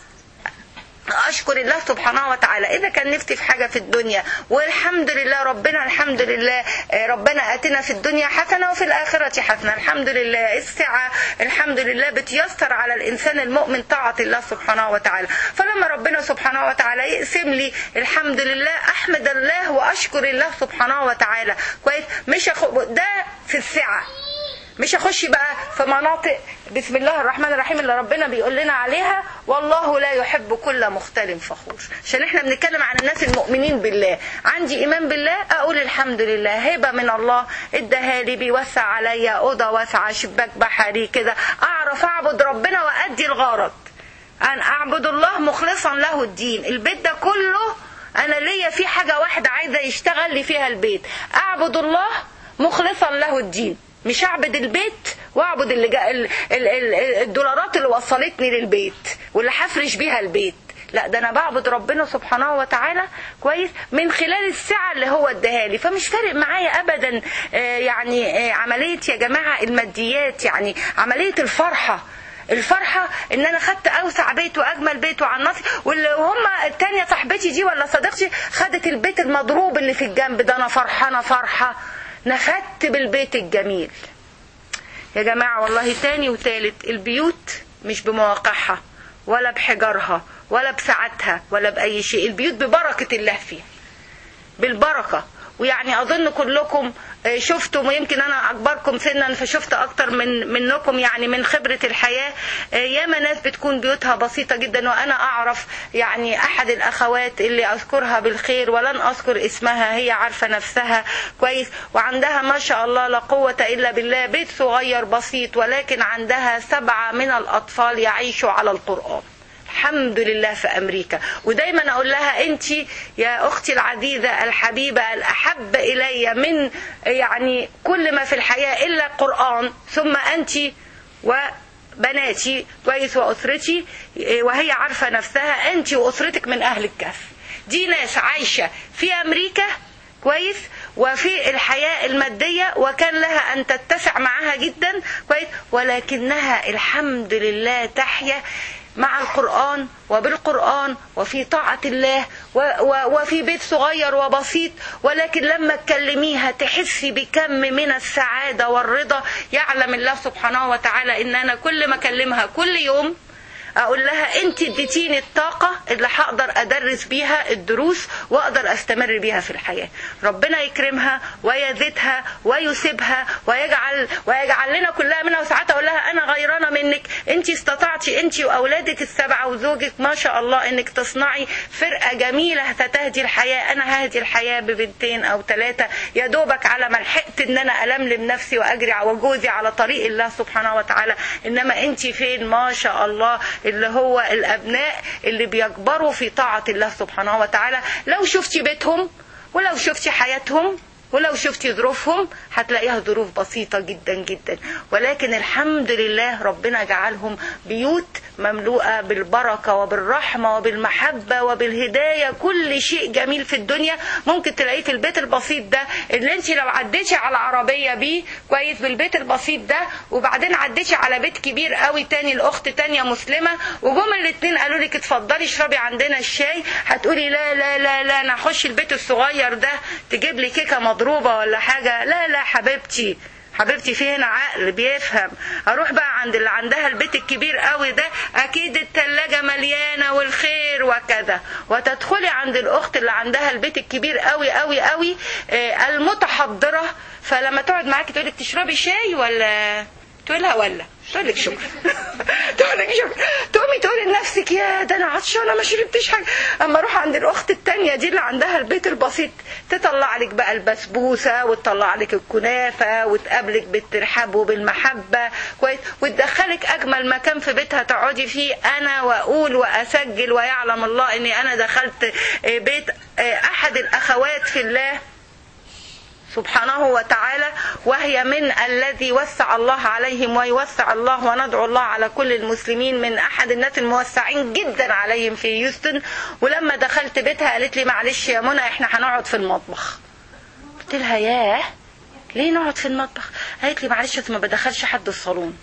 اشكر الله سبحانه وتعالى اذا كان نفسي في حاجه في الدنيا والحمد لله ربنا الحمد لله آه، ربنا اتنا في الدنيا حسنه وفي الاخره حسنه الحمد لله السعه الحمد لله بتيسر على الانسان المؤمن طاعه الله سبحانه وتعالى فلما ربنا سبحانه وتعالى يقسم لي الحمد لله احمد الله واشكر الله سبحانه وتعالى كويس مش أخ... ده في السعه مش هخش بقى في مناطق بسم الله الرحمن الرحيم اللي ربنا بيقول لنا عليها والله لا يحب كل مختال فخور عشان احنا بنتكلم عن الناس المؤمنين بالله عندي ايمان بالله اقول الحمد لله هبه من الله اداها لي بيوسع عليا اوضه واسعه شباك بحري كده اعرف اعبد ربنا وادي الغرض ان اعبد الله مخلصا له الدين البيت ده كله انا ليا في حاجه واحده عايزه يشتغل لي فيها البيت اعبد الله مخلصا له الدين مش اعبد البيت واعبد اللي جا ال ال ال الدولارات اللي وصلتني للبيت واللي هفرش بيها البيت لا ده انا بعبد ربنا سبحانه وتعالى كويس من خلال السعه اللي هو اداها لي فمش فارق معايا ابدا آه، يعني آه، عمليه يا جماعه الماديات يعني عمليه الفرحه الفرحة ان انا خدت اوسع بيت واجمل بيت وعن نصي واللي هم التانية صاحبتي دي ولا صديقتي خدت البيت المضروب اللي في الجنب ده انا فرحانة فرحة نفدت بالبيت الجميل يا جماعة والله تاني وتالت البيوت مش بمواقعها ولا بحجارها ولا بسعتها ولا بأي شيء البيوت ببركة الله فيها بالبركة ويعني أظن كلكم آه، شفتم ويمكن أنا أكبركم سنا فشفت أكتر من منكم يعني من خبرة الحياة آه، ياما ناس بتكون بيوتها بسيطة جدا وأنا أعرف يعني أحد الأخوات اللي أذكرها بالخير ولن أذكر اسمها هي عارفة نفسها كويس وعندها ما شاء الله لا قوة إلا بالله بيت صغير بسيط ولكن عندها سبعة من الأطفال يعيشوا على القرآن الحمد لله في امريكا ودايما اقول لها انت يا اختي العزيزه الحبيبه الاحب الي من يعني كل ما في الحياه الا القران ثم انت وبناتي كويس واسرتي وهي عارفه نفسها انت واسرتك من اهل الكهف دي ناس عايشه في امريكا كويس وفي الحياة المادية وكان لها أن تتسع معها جدا كويس ولكنها الحمد لله تحيا مع القرآن وبالقرآن وفي طاعة الله و و وفي بيت صغير وبسيط ولكن لما تكلميها تحسي بكم من السعادة والرضا يعلم الله سبحانه وتعالى إن أنا كل ما أكلمها كل يوم اقول لها انت اديتيني الطاقة اللي هقدر ادرس بيها الدروس واقدر استمر بيها في الحياة ربنا يكرمها ويزيدها ويسيبها ويجعل ويجعل لنا كلها منها وساعات اقول لها انا غيرانة منك انت استطعتي انت واولادك السبعه وزوجك ما شاء الله انك تصنعي فرقه جميله ستهدي الحياه انا ههدي الحياه ببنتين او ثلاثه يا دوبك على ما لحقت ان انا الملم نفسي واجري وجوزي على طريق الله سبحانه وتعالى انما انت فين ما شاء الله اللي هو الابناء اللي بيكبروا في طاعه الله سبحانه وتعالى لو شفتي بيتهم ولو شفتي حياتهم ولو شفتي ظروفهم هتلاقيها ظروف بسيطة جدا جدا ولكن الحمد لله ربنا جعلهم بيوت مملوءة بالبركة وبالرحمة وبالمحبة وبالهداية كل شيء جميل في الدنيا ممكن تلاقيه في البيت البسيط ده اللي انت لو عديتي على عربية بيه كويس بالبيت البسيط ده وبعدين عديتي على بيت كبير قوي تاني الاخت تانية مسلمة وجم الاتنين قالوا لك اتفضلي اشربي عندنا الشاي هتقولي لا لا لا لا انا هخش البيت الصغير ده تجيب لي كيكة مضروبة ولا حاجة لا لا حبيبتي حبيبتي في هنا عقل بيفهم اروح بقى عند اللي عندها البيت الكبير قوي ده اكيد التلاجة مليانة والخير وكذا وتدخلي عند الاخت اللي عندها البيت الكبير قوي قوي قوي آه، المتحضرة فلما تقعد معاكي تقولك تشربي شاي ولا تقولها ولا تقول لك شكرا تقول لك شكرا تقومي تقولي لنفسك يا ده انا عطشانه ما شربتش حاجه اما اروح عند الاخت التانية دي اللي عندها البيت البسيط تطلع لك بقى البسبوسه وتطلع لك الكنافه وتقابلك بالترحاب وبالمحبه كويس وتدخلك اجمل مكان في بيتها تقعدي فيه انا واقول واسجل ويعلم الله اني انا دخلت آه، بيت آه، احد الاخوات في الله سبحانه وتعالى وهي من الذي وسع الله عليهم ويوسع الله وندعو الله على كل المسلمين من احد الناس الموسعين جدا عليهم في يوستن ولما دخلت بيتها قالت لي معلش يا منى احنا هنقعد في المطبخ قلت لها ياه ليه نقعد في المطبخ قالت لي معلش أصل ما بدخلش حد الصالون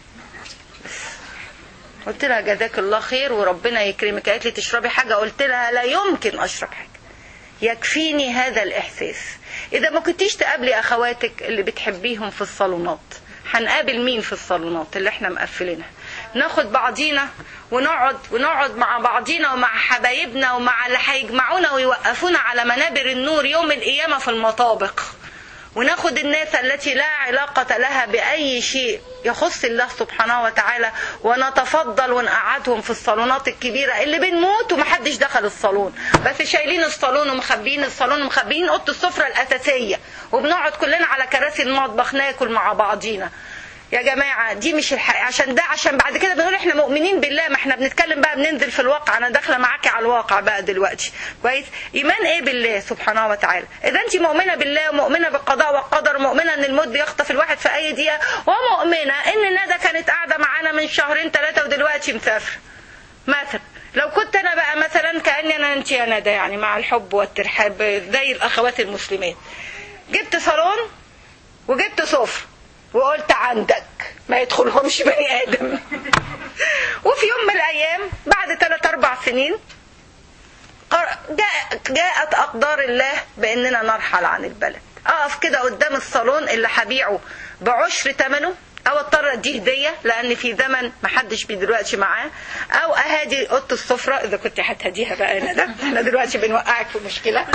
قلت لها جزاك الله خير وربنا يكرمك قالت لي تشربي حاجه قلت لها لا يمكن اشرب حاجه يكفيني هذا الإحساس إذا ما كنتيش تقابلي أخواتك اللي بتحبيهم في الصالونات هنقابل مين في الصالونات اللي احنا مقفلينها ناخد بعضينا ونقعد ونقعد مع بعضينا ومع حبايبنا ومع اللي هيجمعونا ويوقفونا على منابر النور يوم القيامة في المطابق وناخد الناس التي لا علاقة لها بأي شيء يخص الله سبحانه وتعالى ونتفضل ونقعدهم في الصالونات الكبيرة اللي بنموت ومحدش دخل الصالون بس شايلين الصالون ومخبيين الصالون ومخبيين أوضة السفرة الأساسية وبنقعد كلنا على كراسي المطبخ ناكل مع بعضينا يا جماعة دي مش الحقيقة عشان ده عشان بعد كده بنقول احنا مؤمنين بالله ما احنا بنتكلم بقى بننزل في الواقع انا داخلة معاكي على الواقع بقى دلوقتي كويس ايمان ايه بالله سبحانه وتعالى اذا انت مؤمنة بالله ومؤمنة بالقضاء والقدر مؤمنة ان الموت بيخطف الواحد في اي دقيقة ومؤمنة ان ندى كانت قاعدة معانا من شهرين ثلاثة ودلوقتي مسافرة مثلا لو كنت انا بقى مثلا كاني انا انت يا ندى يعني مع الحب والترحاب زي الاخوات المسلمات جبت صالون وجبت سفره وقلت عندك ما يدخلهمش بني ادم وفي يوم من الايام بعد ثلاث اربع سنين قر- جاء- جاءت اقدار الله باننا نرحل عن البلد اقف كده قدام الصالون اللي هبيعه بعشر ثمنه او اضطر اديه هديه لان في زمن ما حدش بي دلوقتي معاه او اهادي اوضه السفره اذا كنت هتهديها بقى انا ده احنا دلوقتي بنوقعك في مشكله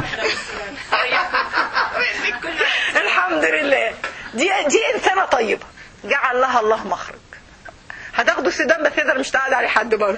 الحمد لله دي دي انسانه طيبه جعل لها الله مخرج هتاخدوا السودان بس يقدر مش تقعد عليه حد برضه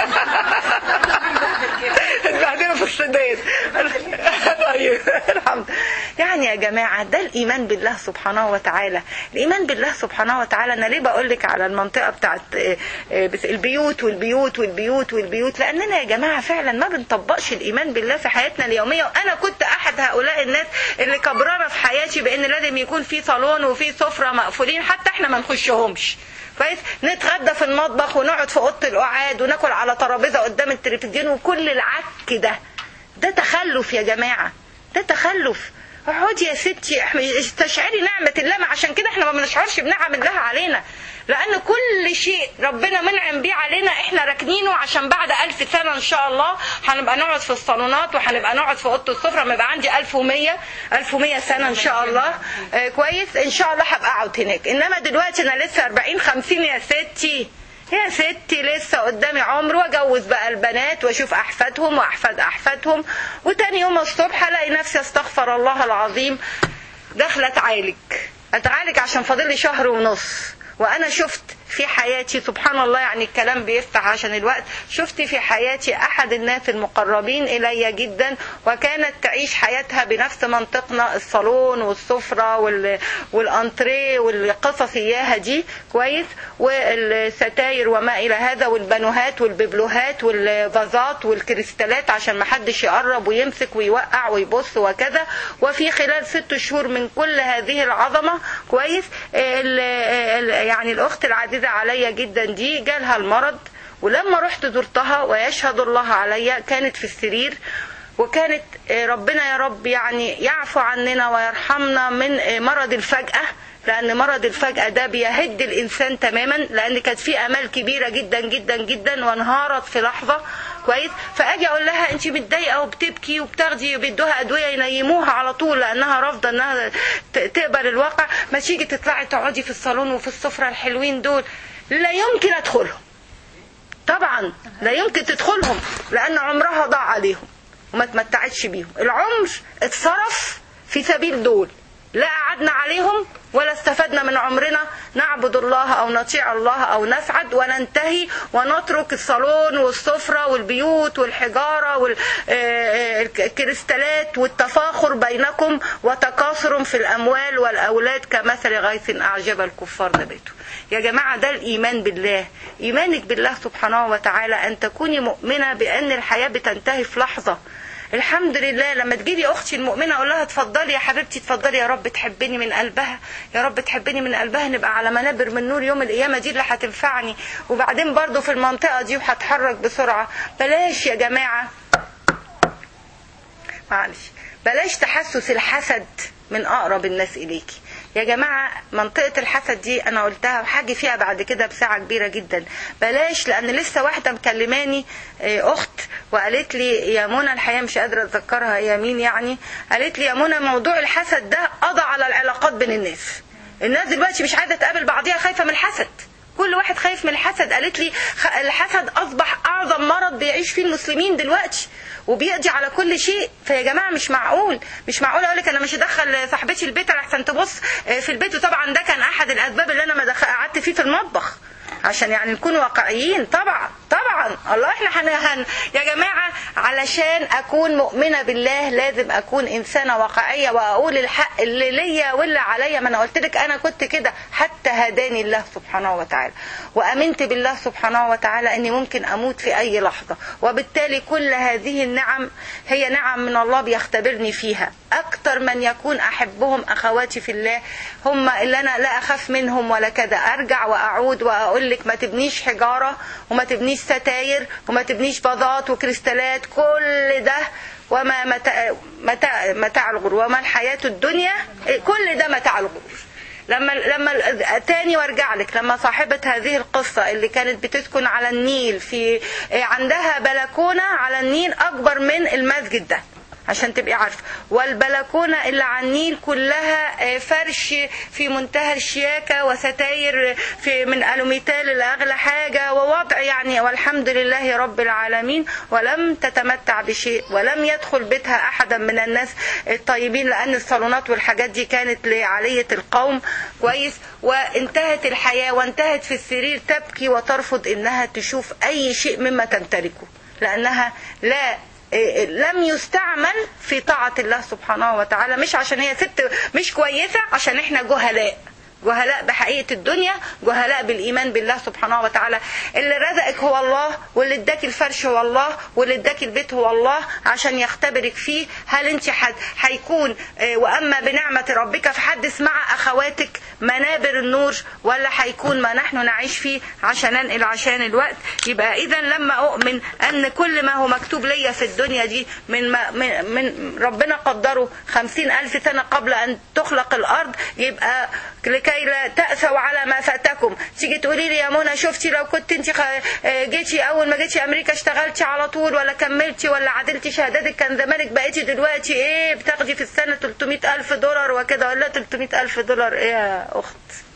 اتبهدلوا في السودان طيب الحمد يعني يا جماعة ده الإيمان بالله سبحانه وتعالى الإيمان بالله سبحانه وتعالى أنا ليه بقول لك على المنطقة بتاعت آه، آه، بس البيوت والبيوت والبيوت والبيوت لأننا يا جماعة فعلا ما بنطبقش الإيمان بالله في حياتنا اليومية وأنا كنت أحد هؤلاء الناس اللي كبرانة في حياتي بأن لازم يكون في صالون وفي سفرة مقفولين حتى احنا ما نخشهمش كويس نتغدى في المطبخ ونقعد في اوضه القعاد وناكل على ترابيزه قدام التلفزيون وكل العك ده ده تخلف يا جماعه ده تخلف اقعدي يا ستي احنا- استشعري نعمة الله ما عشان كده احنا ما بنشعرش بنعم الله علينا لأن كل شيء ربنا منعم بيه علينا احنا راكنينه عشان بعد ألف سنة إن شاء الله هنبقى نقعد في الصالونات وهنبقى نقعد في أوضة السفرة ما يبقى عندي 1100 1100 سنة إن شاء الله اه كويس إن شاء الله هبقى أقعد هناك إنما دلوقتي أنا لسه 40 50 يا ستي يا ستي لسه قدامي عمر واجوز بقى البنات واشوف احفادهم واحفاد احفادهم وتاني يوم الصبح الاقي نفسي استغفر الله العظيم داخله اتعالج اتعالج عشان فاضل لي شهر ونص وانا شفت في حياتي سبحان الله يعني الكلام بيفتح عشان الوقت شفت في حياتي احد الناس المقربين الي جدا وكانت تعيش حياتها بنفس منطقنا الصالون والسفرة وال... والانتريه والقصص اياها دي كويس والستاير وما الى هذا والبانوهات والببلوهات والفازات والكريستالات عشان ما حدش يقرب ويمسك ويوقع ويبص وكذا وفي خلال ست شهور من كل هذه العظمة كويس ال... ال... يعني الاخت العزيزة عليا جدا دي جالها المرض ولما رحت زرتها ويشهد الله عليا كانت في السرير وكانت ربنا يا رب يعني يعفو عننا ويرحمنا من مرض الفجأة لأن مرض الفجأة ده بيهد الإنسان تماما لأن كانت في آمال كبيرة جدا جدا جدا وانهارت في لحظة كويس فاجي اقول لها انت متضايقه وبتبكي وبتاخدي بيدوها ادويه ينيموها على طول لانها رافضه انها تقبل الواقع ما تيجي تطلعي تقعدي في الصالون وفي السفره الحلوين دول لا يمكن ادخلهم طبعا لا يمكن تدخلهم لان عمرها ضاع عليهم وما تمتعتش بيهم العمر اتصرف في سبيل دول لا قعدنا عليهم ولا استفدنا من عمرنا نعبد الله او نطيع الله او نسعد وننتهي ونترك الصالون والسفرة والبيوت والحجارة والكريستالات والتفاخر بينكم وتكاثر في الاموال والاولاد كمثل غيث اعجب الكفار نباته يا جماعة ده الإيمان بالله إيمانك بالله سبحانه وتعالى أن تكوني مؤمنة بأن الحياة بتنتهي في لحظة الحمد لله لما تجيلي اختي المؤمنه اقول لها اتفضلي يا حبيبتي اتفضلي يا رب تحبني من قلبها يا رب تحبني من قلبها نبقى على منابر من نور يوم القيامه دي اللي هتنفعني وبعدين برضو في المنطقه دي وهتحرك بسرعه بلاش يا جماعه معلش بلاش تحسس الحسد من اقرب الناس اليكي يا جماعة منطقة الحسد دي أنا قلتها وحاجي فيها بعد كده بساعة كبيرة جدا بلاش لأن لسه واحدة مكلماني أخت وقالت لي يا منى الحقيقة مش قادرة أتذكرها هي مين يعني قالت لي يا منى موضوع الحسد ده قضى على العلاقات بين الناس الناس دلوقتي مش عايزة تقابل بعضيها خايفة من الحسد كل واحد خايف من الحسد قالت لي الحسد أصبح أعظم مرض بيعيش فيه المسلمين دلوقتي وبيقضي على كل شيء فيا جماعه مش معقول مش معقول اقول لك انا مش هدخل صاحبتي البيت احسن تبص في البيت وطبعا ده كان احد الاسباب اللي انا ما قعدت فيه في المطبخ عشان يعني نكون واقعيين طبعا طبعا الله احنا هن يا جماعه علشان اكون مؤمنه بالله لازم اكون انسانه واقعيه واقول الحق اللي ليا واللي عليا ما انا قلت لك انا كنت كده حتى هداني الله سبحانه وتعالى وامنت بالله سبحانه وتعالى اني ممكن اموت في اي لحظه وبالتالي كل هذه النعم هي نعم من الله بيختبرني فيها اكتر من يكون احبهم اخواتي في الله هم اللي انا لا اخاف منهم ولا كذا ارجع واعود واقول لك ما تبنيش حجاره وما تبنيش ستاير وما تبنيش باظات وكريستالات كل ده وما متاع, متاع, متاع الغرور وما الحياه الدنيا كل ده متاع الغرور لما لما تاني وارجع لك لما صاحبة هذه القصة اللي كانت بتسكن على النيل في عندها بلكونة على النيل أكبر من المسجد ده عشان تبقي عارفه والبلكونه اللي على النيل كلها فرش في منتهى الشياكه وستاير في من الوميتال لاغلى حاجه ووضع يعني والحمد لله رب العالمين ولم تتمتع بشيء ولم يدخل بيتها احدا من الناس الطيبين لان الصالونات والحاجات دي كانت لعليه القوم كويس وانتهت الحياه وانتهت في السرير تبكي وترفض انها تشوف اي شيء مما تمتلكه لانها لا لم يستعمل في طاعة الله سبحانه وتعالى مش عشان هي ست مش كويسة عشان احنا جهلاء جهلاء بحقيقة الدنيا جهلاء بالإيمان بالله سبحانه وتعالى اللي رزقك هو الله واللي اداك الفرش هو الله واللي اداك البيت هو الله عشان يختبرك فيه هل انت هيكون وأما بنعمة ربك فحدث مع أخواتك منابر النور ولا هيكون ما نحن نعيش فيه عشان ننقل عشان الوقت يبقى إذا لما أؤمن أن كل ما هو مكتوب ليا في الدنيا دي من, ما من, من ربنا قدره خمسين ألف سنة قبل أن تخلق الأرض يبقى لكي لا تأسوا على ما فاتكم تيجي تقولي لي يا منى شفتي لو كنت انت جيتي اول ما جيتي امريكا اشتغلتي على طول ولا كملتي ولا عدلتي شهادتك كان زمانك بقيتي دلوقتي ايه بتاخدي في السنه 300 الف دولار وكده ولا 300 الف دولار ايه يا اخت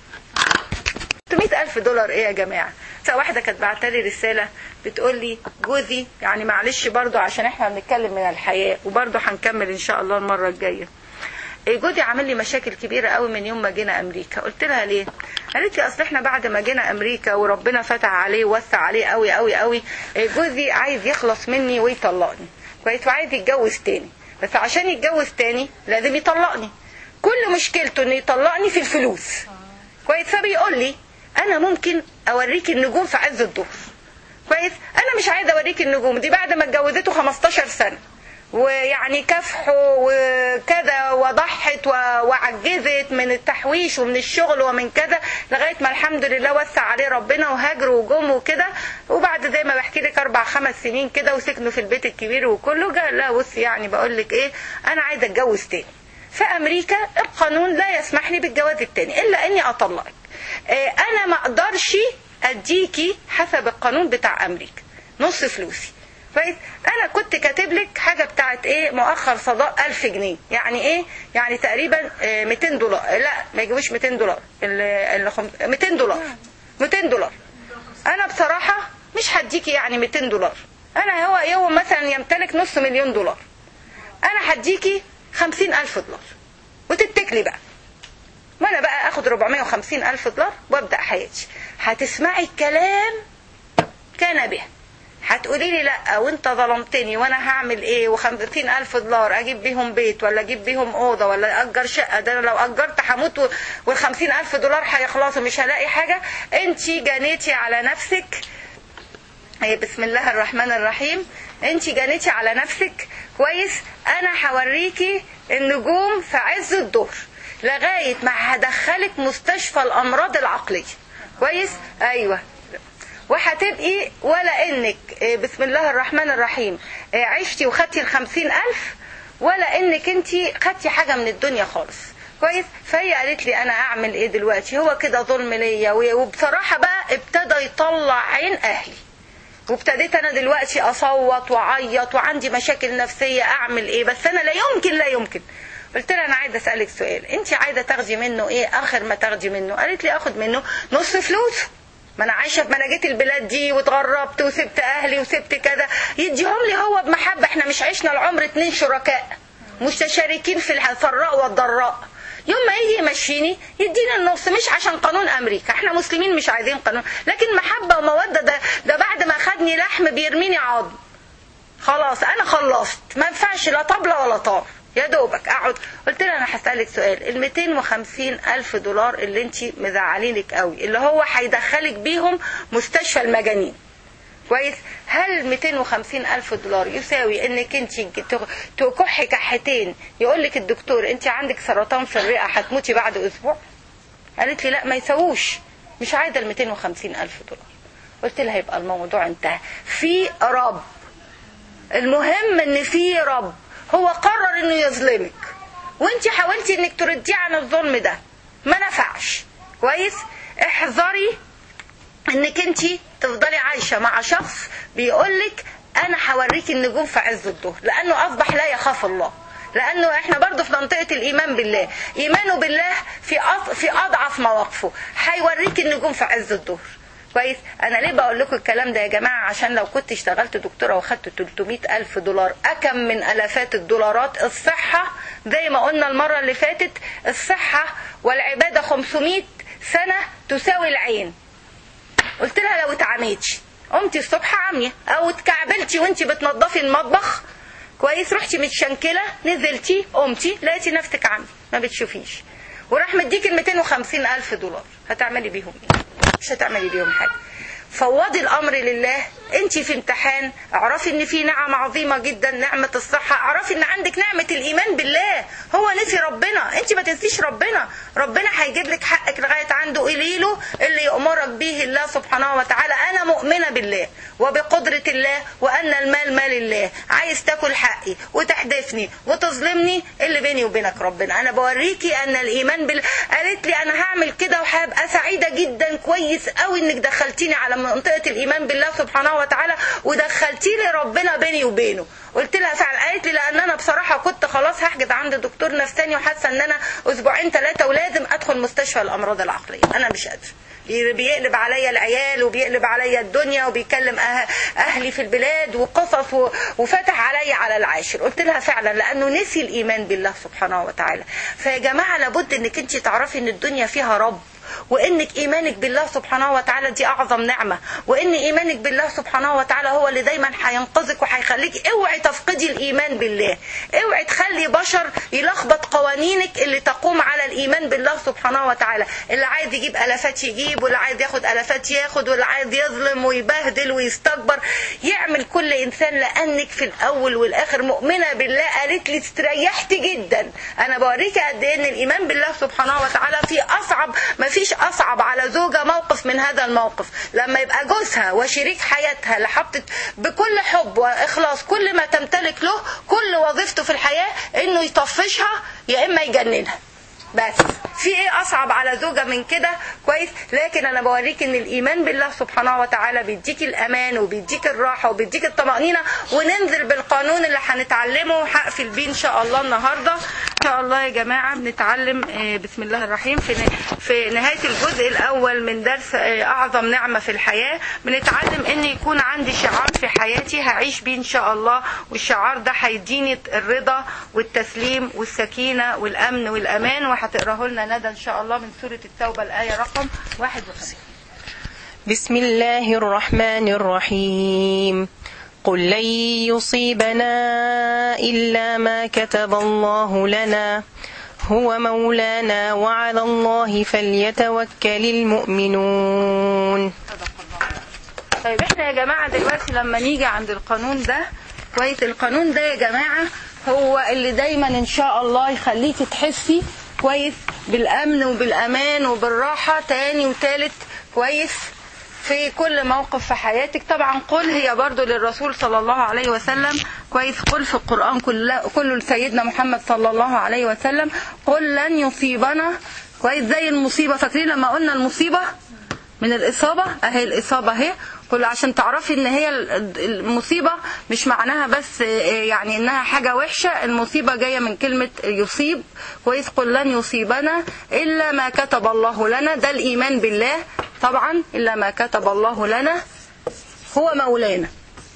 300 ألف دولار إيه يا جماعة واحدة كانت بعتلي رسالة بتقول لي جوزي يعني معلش برضو عشان احنا بنتكلم من الحياة وبرضو هنكمل إن شاء الله المرة الجاية جوزي عامل لي مشاكل كبيره قوي من يوم ما جينا امريكا قلت لها ليه قالت لي اصل احنا بعد ما جينا امريكا وربنا فتح عليه ووسع عليه قوي قوي قوي جوزي عايز يخلص مني ويطلقني كويس وعايز يتجوز تاني بس عشان يتجوز تاني لازم يطلقني كل مشكلته انه يطلقني في الفلوس كويس فبيقول لي انا ممكن اوريك النجوم في عز الظهر كويس انا مش عايزه اوريك النجوم دي بعد ما اتجوزته 15 سنه ويعني كافحوا وكذا وضحت وعجزت من التحويش ومن الشغل ومن كذا لغايه ما الحمد لله وسع عليه ربنا وهاجروا وجم وكده وبعد زي ما بحكي لك اربع خمس سنين كده وسكنوا في البيت الكبير وكله قال لا بص يعني بقول لك ايه انا عايزه اتجوز تاني في امريكا القانون لا يسمح لي بالجواز التاني الا اني اطلقك انا ما اقدرش اديكي حسب القانون بتاع امريكا نص فلوسي كويس انا كنت كاتب لك حاجه بتاعت ايه مؤخر صداق 1000 جنيه يعني ايه يعني تقريبا 200 دولار لا ما يجيبوش 200 دولار ال 200 دولار 200 دولار انا بصراحه مش هديكي يعني 200 دولار انا هو يوم مثلا يمتلك نص مليون دولار انا هديكي 50000 دولار وتتكلي بقى وانا بقى اخد 450 الف دولار وابدا حياتي هتسمعي الكلام كان به هتقولي لي لا وانت ظلمتني وانا هعمل ايه وخمسين الف دولار اجيب بيهم بيت ولا اجيب بيهم اوضه ولا اجر شقه ده انا لو اجرت هموت والخمسين الف دولار هيخلصوا مش هلاقي حاجه انت جنيتي على نفسك هي بسم الله الرحمن الرحيم انت جنيتي على نفسك كويس انا هوريكي النجوم في عز الظهر لغايه ما هدخلك مستشفى الامراض العقليه كويس ايوه وهتبقي ولا انك بسم الله الرحمن الرحيم عشتي وخدتي الخمسين الف ولا انك انت خدتي حاجه من الدنيا خالص كويس فهي قالت لي انا اعمل ايه دلوقتي هو كده ظلم ليا وبصراحه بقى ابتدى يطلع عين اهلي وابتديت انا دلوقتي اصوت واعيط وعندي مشاكل نفسيه اعمل ايه بس انا لا يمكن لا يمكن قلت لها انا عايزه اسالك سؤال انت عايزه تاخدي منه ايه اخر ما تاخدي منه قالت لي اخد منه نص فلوسه ما انا عايشه ما انا جيت البلاد دي واتغربت وسبت اهلي وسبت كذا يديهم لي هو بمحبه احنا مش عشنا العمر اتنين شركاء مستشاركين في السراء والضراء يوم ما يجي يمشيني يدينا النص مش عشان قانون امريكا احنا مسلمين مش عايزين قانون لكن محبه وموده ده ده بعد ما خدني لحم بيرميني عظم خلاص انا خلصت ما ينفعش لا طبله ولا طار يا دوبك اقعد قلت لها انا هسالك سؤال ال 250 الف دولار اللي انت مزعلينك قوي اللي هو هيدخلك بيهم مستشفى المجانين كويس هل 250 الف دولار يساوي انك انت تكحي كحتين يقول لك الدكتور انت عندك سرطان في الرئه هتموتي بعد اسبوع قالت لي لا ما يساووش مش عايزه ال 250 الف دولار قلت لها يبقى الموضوع انتهى في رب المهم ان في رب هو قرر انه يظلمك وانت حاولتي انك ترديه عن الظلم ده ما نفعش كويس احذري انك انت تفضلي عايشه مع شخص بيقولك انا هوريك النجوم في عز الظهر لانه اصبح لا يخاف الله لانه احنا برضه في منطقه الايمان بالله ايمانه بالله في في اضعف مواقفه هيوريك النجوم في عز الظهر كويس انا ليه بقول لكم الكلام ده يا جماعه عشان لو كنت اشتغلت دكتوره واخدت 300 الف دولار اكم من الافات الدولارات الصحه زي ما قلنا المره اللي فاتت الصحه والعباده 500 سنه تساوي العين قلت لها لو اتعميتي قمتي الصبح عاميه او اتكعبلتي وانت بتنظفي المطبخ كويس رحتي متشنكله نزلتي قمتي لقيتي نفسك عاميه ما بتشوفيش وراح مديك ال 250 الف دولار هتعملي بيهم ايه مش هتعملي بيهم حاجه فوضي الامر لله انت في امتحان اعرفي ان في نعم عظيمه جدا نعمه الصحه اعرفي ان عندك نعمه الايمان بالله هو نسي ربنا انت ما تنسيش ربنا ربنا هيجيب لك حقك لغايه عنده قليله اللي يامرك به الله سبحانه وتعالى انا مؤمنه بالله وبقدره الله وان المال مال الله عايز تاكل حقي وتحدفني وتظلمني اللي بيني وبينك ربنا انا بوريكي ان الايمان بالله قالت لي انا هعمل كده وهبقى سعيده جدا كويس قوي انك دخلتيني على منطقه الايمان بالله سبحانه وتعالى ودخلتي لي ربنا بيني وبينه قلت لها فعلا قالت لي لان انا بصراحه كنت خلاص هحجز عند دكتور نفساني وحاسه ان انا اسبوعين ثلاثه ولازم ادخل مستشفى الامراض العقليه انا مش قادره بي- بيقلب عليا العيال وبيقلب عليا الدنيا وبيكلم أه- اهلي في البلاد وقصص و- وفتح عليا على العاشر قلت لها فعلا لانه نسي الايمان بالله سبحانه وتعالى فيا جماعه لابد انك انت تعرفي ان الدنيا فيها رب وانك ايمانك بالله سبحانه وتعالى دي اعظم نعمه وان ايمانك بالله سبحانه وتعالى هو اللي دايما هينقذك وهيخليك اوعي تفقدي الايمان بالله اوعي تخلي بشر يلخبط قوانينك اللي تقوم على الايمان بالله سبحانه وتعالى اللي عايز يجيب الافات يجيب واللي عايز ياخد الافات ياخد واللي عايز يظلم ويبهدل ويستكبر يعمل كل انسان لانك في الاول والاخر مؤمنه بالله قالت لي استريحت جدا انا بوريكي قد ايه ان الايمان بالله سبحانه وتعالى في اصعب ما فيش اصعب على زوجه موقف من هذا الموقف لما يبقى جوزها وشريك حياتها اللي حطت بكل حب واخلاص كل ما تمتلك له كل وظيفته في الحياه انه يطفشها يا اما يجننها بس في ايه اصعب على زوجه من كده كويس لكن انا بوريك ان الايمان بالله سبحانه وتعالى بيديك الامان وبيديك الراحه وبيديك الطمانينه وننزل بالقانون اللي هنتعلمه وهقفل بيه ان شاء الله النهارده ان شاء الله يا جماعه بنتعلم آه، بسم الله الرحيم في ن- في نهايه الجزء الاول من درس آه، اعظم نعمه في الحياه بنتعلم ان يكون عندي شعار في حياتي هعيش بيه ان شاء الله والشعار ده هيديني الرضا والتسليم والسكينه والامن والامان وهتقراه لنا ندى ان شاء الله من سوره التوبه الايه رقم 51 بسم الله الرحمن الرحيم قل لن يصيبنا إلا ما كتب الله لنا هو مولانا وعلى الله فليتوكل المؤمنون طيب احنا يا جماعة دلوقتي لما نيجي عند القانون ده كويس القانون ده يا جماعة هو اللي دايما ان شاء الله يخليكي تحسي كويس بالامن وبالامان وبالراحة تاني وتالت كويس في كل موقف في حياتك طبعا قل هي برضو للرسول صلى الله عليه وسلم كويس قل في القرآن كله كله لسيدنا محمد صلى الله عليه وسلم قل لن يصيبنا كويس زي المصيبة فاكرين لما قلنا المصيبة من الإصابة أهي الإصابة أهي كل عشان تعرفي ان هي ال- المصيبة مش معناها بس يعني انها حاجة وحشة المصيبة جاية من كلمة يصيب كويس قل لن يصيبنا الا ما كتب الله لنا ده الايمان بالله طبعا الا ما كتب الله لنا هو مولانا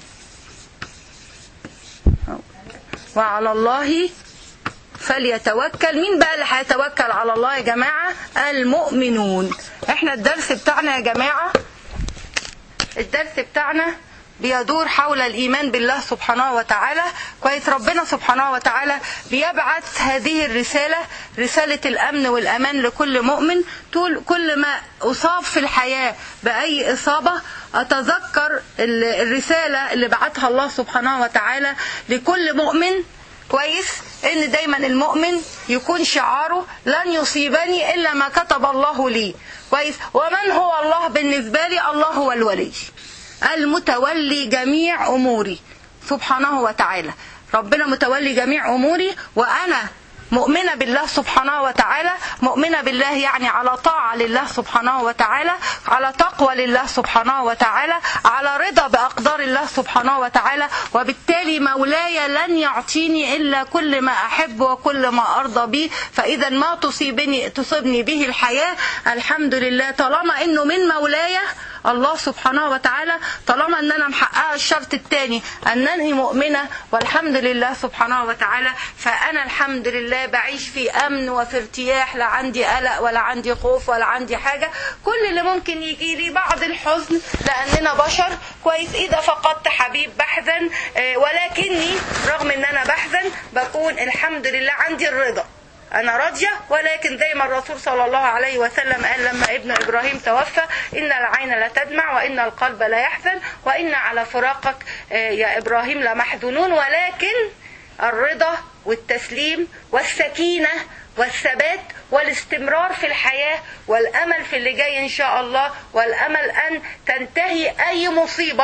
وعلى الله فليتوكل مين بقى اللي هيتوكل على الله يا جماعة المؤمنون احنا الدرس بتاعنا يا جماعة الدرس بتاعنا بيدور حول الإيمان بالله سبحانه وتعالى كويس ربنا سبحانه وتعالى بيبعث هذه الرسالة رسالة الأمن والأمان لكل مؤمن طول كل ما أصاب في الحياة بأي إصابة أتذكر ال- الرسالة اللي بعتها الله سبحانه وتعالى لكل مؤمن كويس ان دايما المؤمن يكون شعاره لن يصيبني الا ما كتب الله لي كويس ومن هو الله بالنسبه لي الله هو الولي المتولي جميع اموري سبحانه وتعالى ربنا متولي جميع اموري وانا مؤمنة بالله سبحانه وتعالى مؤمنة بالله يعني على طاعة لله سبحانه وتعالى على تقوى لله سبحانه وتعالى على رضا بأقدار الله سبحانه وتعالى وبالتالي مولاي لن يعطيني إلا كل ما أحب وكل ما أرضى به فإذا ما تصيبني تصيبني به الحياة الحمد لله طالما إنه من مولاي الله سبحانه وتعالى طالما ان انا محققه الشرط الثاني انني مؤمنه والحمد لله سبحانه وتعالى فانا الحمد لله بعيش في امن وفي ارتياح لا عندي قلق ولا عندي خوف ولا عندي حاجه كل اللي ممكن يجي لي بعض الحزن لاننا بشر كويس اذا فقدت حبيب بحزن آه، ولكني رغم ان انا بحزن بكون الحمد لله عندي الرضا أنا راضية ولكن زي ما الرسول صلى الله عليه وسلم قال لما ابن إبراهيم توفى إن العين لا تدمع وإن القلب لا يحزن وإن على فراقك آه، يا إبراهيم لمحزونون ولكن الرضا والتسليم والسكينة والثبات والاستمرار في الحياة والأمل في اللي جاي إن شاء الله والأمل أن تنتهي أي مصيبة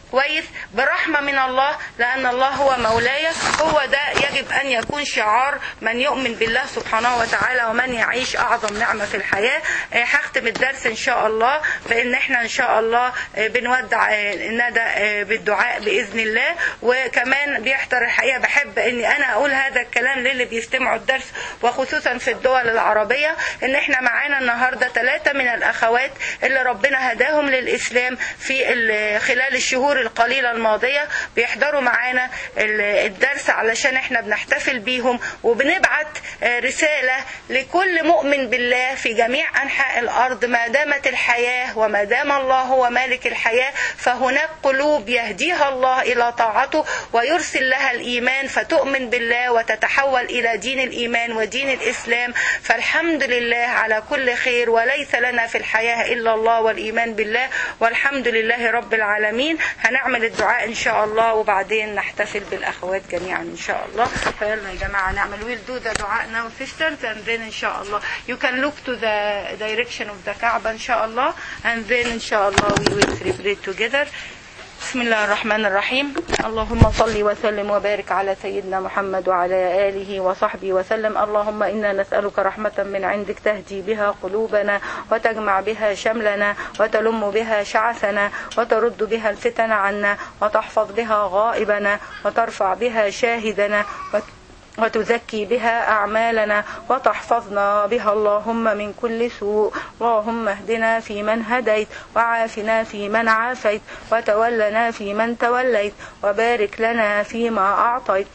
كويس برحمة من الله لأن الله هو مولاي هو ده يجب أن يكون شعار من يؤمن بالله سبحانه وتعالى ومن يعيش أعظم نعمة في الحياة آه، هختم الدرس إن شاء الله بأن احنا إن شاء الله آه، بنودع آه، ندى آه، بالدعاء بإذن الله وكمان بيحضر الحقيقة بحب أني أنا أقول هذا الكلام للي بيستمعوا الدرس وخصوصا في الدول العربية إن احنا معانا النهاردة ثلاثة من الأخوات اللي ربنا هداهم للإسلام في ال- خلال الشهور القليلة الماضية بيحضروا معانا ال- الدرس علشان احنا بنحتفل بيهم وبنبعت آه، رسالة لكل مؤمن بالله في جميع أنحاء الأرض ما دامت الحياة وما دام الله هو مالك الحياة فهناك قلوب يهديها الله إلى طاعته ويرسل لها الإيمان فتؤمن بالله وتتحول إلى دين الإيمان ودين الإسلام فالحمد لله على كل خير وليس لنا في الحياة إلا الله والإيمان بالله والحمد لله رب العالمين هنعمل الدعاء إن شاء الله وبعدين نحتفل بالأخوات جميعا إن شاء الله فيلا يا جماعة نعمل we'll do the دعاء now sisters and then إن شاء الله you can look to the direction of the كعبة إن شاء الله and then إن شاء الله we will celebrate together بسم الله الرحمن الرحيم اللهم صل وسلم وبارك على سيدنا محمد وعلى آله وصحبه وسلم اللهم إنا نسألك رحمة من عندك تهدي بها قلوبنا وتجمع بها شملنا وتلم بها شعثنا وترد بها الفتن عنا وتحفظ بها غائبنا وترفع بها شاهدنا وت- وتزكي بها أعمالنا وتحفظنا بها اللهم من كل سوء اللهم اهدنا فيمن هديت وعافنا فيمن عافيت وتولنا فيمن توليت وبارك لنا فيما أعطيت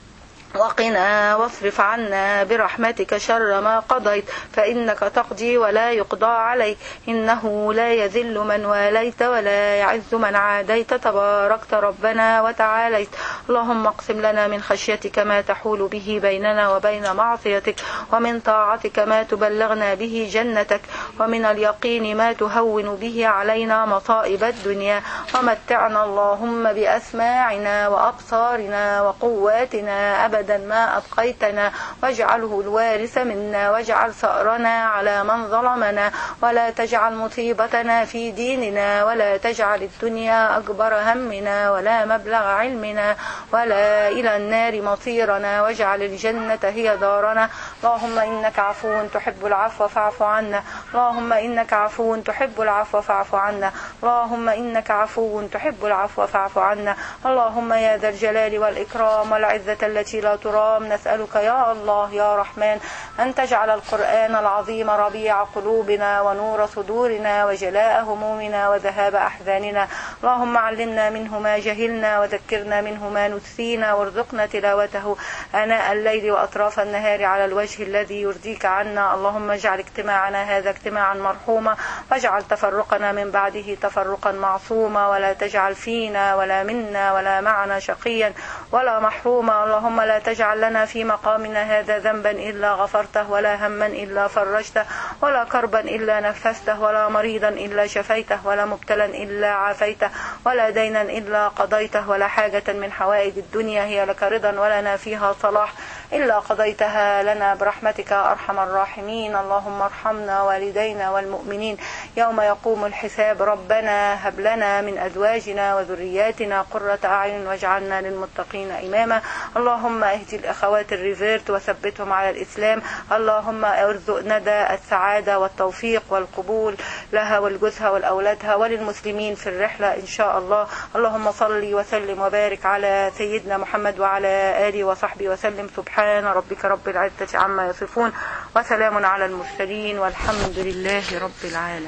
وقنا واصرف عنا برحمتك شر ما قضيت فإنك تقضي ولا يقضى عليك إنه لا يذل من واليت ولا يعز من عاديت تباركت ربنا وتعاليت اللهم اقسم لنا من خشيتك ما تحول به بيننا وبين معصيتك ومن طاعتك ما تبلغنا به جنتك ومن اليقين ما تهون به علينا مصائب الدنيا ومتعنا اللهم بأسماعنا وأبصارنا وقواتنا أبدا ما أبقيتنا واجعله الوارث منا واجعل ثأرنا على من ظلمنا ولا تجعل مصيبتنا في ديننا ولا تجعل الدنيا أكبر همنا ولا مبلغ علمنا ولا إلى النار مصيرنا واجعل الجنة هي دارنا اللهم إنك عفو تحب العفو فاعف عنا اللهم إنك عفو تحب العفو فاعف عنا اللهم إنك عفو تحب العفو فاعف عنا اللهم يا ذا الجلال والإكرام والعزة التي لا ترام نسألك يا الله يا رحمن أن تجعل القرآن العظيم ربيع قلوبنا ونور صدورنا وجلاء همومنا وذهاب أحزاننا اللهم علمنا منه ما جهلنا وذكرنا منه ما نسينا وارزقنا تلاوته آناء الليل وأطراف النهار على الوجه الذي يرضيك عنا اللهم اجعل اجتماعنا هذا اجتماعا مرحوما واجعل تفرقنا من بعده تفرقا معصوما ولا تجعل فينا ولا منا ولا معنا شقيا ولا محروما اللهم لا تجعل لنا في مقامنا هذا ذنبا إلا غفرته ولا هما إلا فرجته ولا كربا إلا نفسته ولا مريضا إلا شفيته ولا مبتلا إلا عافيته ولا دينا إلا قضيته ولا حاجة من حوائج الدنيا هي لك رضا ولنا فيها صلاح إلا قضيتها لنا برحمتك يا أرحم الراحمين اللهم ارحمنا والدينا والمؤمنين يوم يقوم الحساب ربنا هب لنا من أزواجنا وذرياتنا قرة أعين واجعلنا للمتقين إماما اللهم اهدي الأخوات الريفيرت وثبتهم على الإسلام اللهم ارزق ندى السعادة والتوفيق والقبول لها ولجوزها ولأولادها وللمسلمين في الرحلة إن شاء الله اللهم صل وسلم وبارك على سيدنا محمد وعلى آله وصحبه وسلم سبحان ربك رب العزة عما يصفون وسلام على المرسلين والحمد لله رب العالمين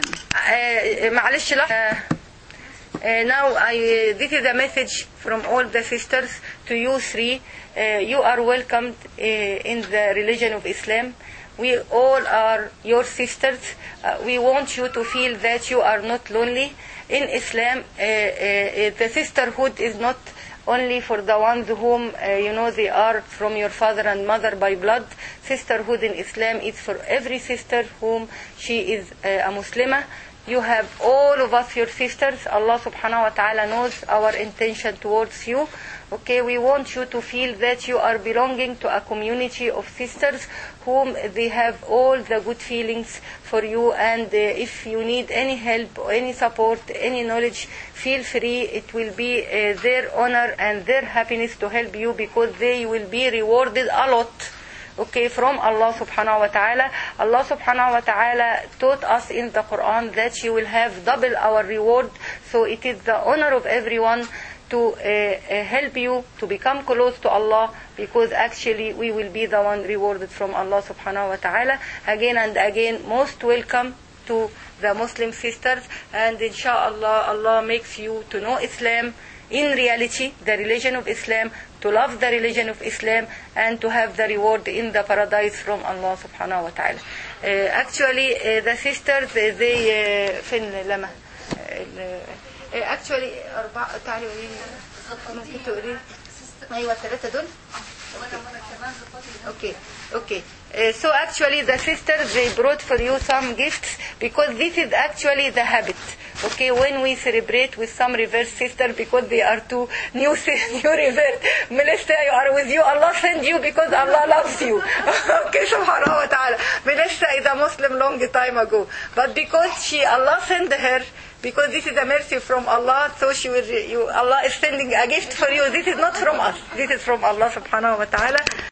آه معلش لا Uh, now I, uh, this is a message from all the sisters to you three. Uh, you are welcomed uh, in the religion of Islam. We all are your sisters. Uh, we want you to feel that you are not lonely. In Islam, uh, uh, the sisterhood is not only for the ones whom uh, you know they are from your father and mother by blood. Sisterhood in Islam is for every sister whom she is uh, a Muslimah You have all of us your sisters. Allah subhanahu wa ta'ala knows our intention towards you. Okay, we want you to feel that you are belonging to a community of sisters whom they have all the good feelings for you and uh, if you need any help or any support, any knowledge, feel free. It will be uh, their honor and their happiness to help you because they will be rewarded a lot okay from Allah subhanahu wa ta'ala Allah subhanahu wa ta'ala taught us in the Quran that you will have double our reward so it is the honor of everyone to uh, uh, help you to become close to Allah because actually we will be the one rewarded from Allah subhanahu wa ta'ala again and again most welcome to the Muslim sisters and inshallah Allah makes you to know Islam in reality the religion of Islam to love the religion of Islam and to have the reward in the paradise from Allah subhanahu wa ta'ala. Uh, actually uh, the sisters uh, they uh, فين لما uh, actually أربعة تعالي قولي ممكن تقولي أيوة الثلاثة دول Okay, okay. Uh, so actually the sisters they brought for you some gifts because this is actually the habit. Okay, when we celebrate with some reverse sister because they are two new new reverse. Melissa, you are with you. Allah send you because Allah loves you. okay, subhanahu wa ta'ala. Melissa is a Muslim long time ago, but because she Allah sent her because this is a mercy from Allah, so she will, you, Allah is sending a gift for you. This is not from us. This is from Allah subhanahu wa ta'ala.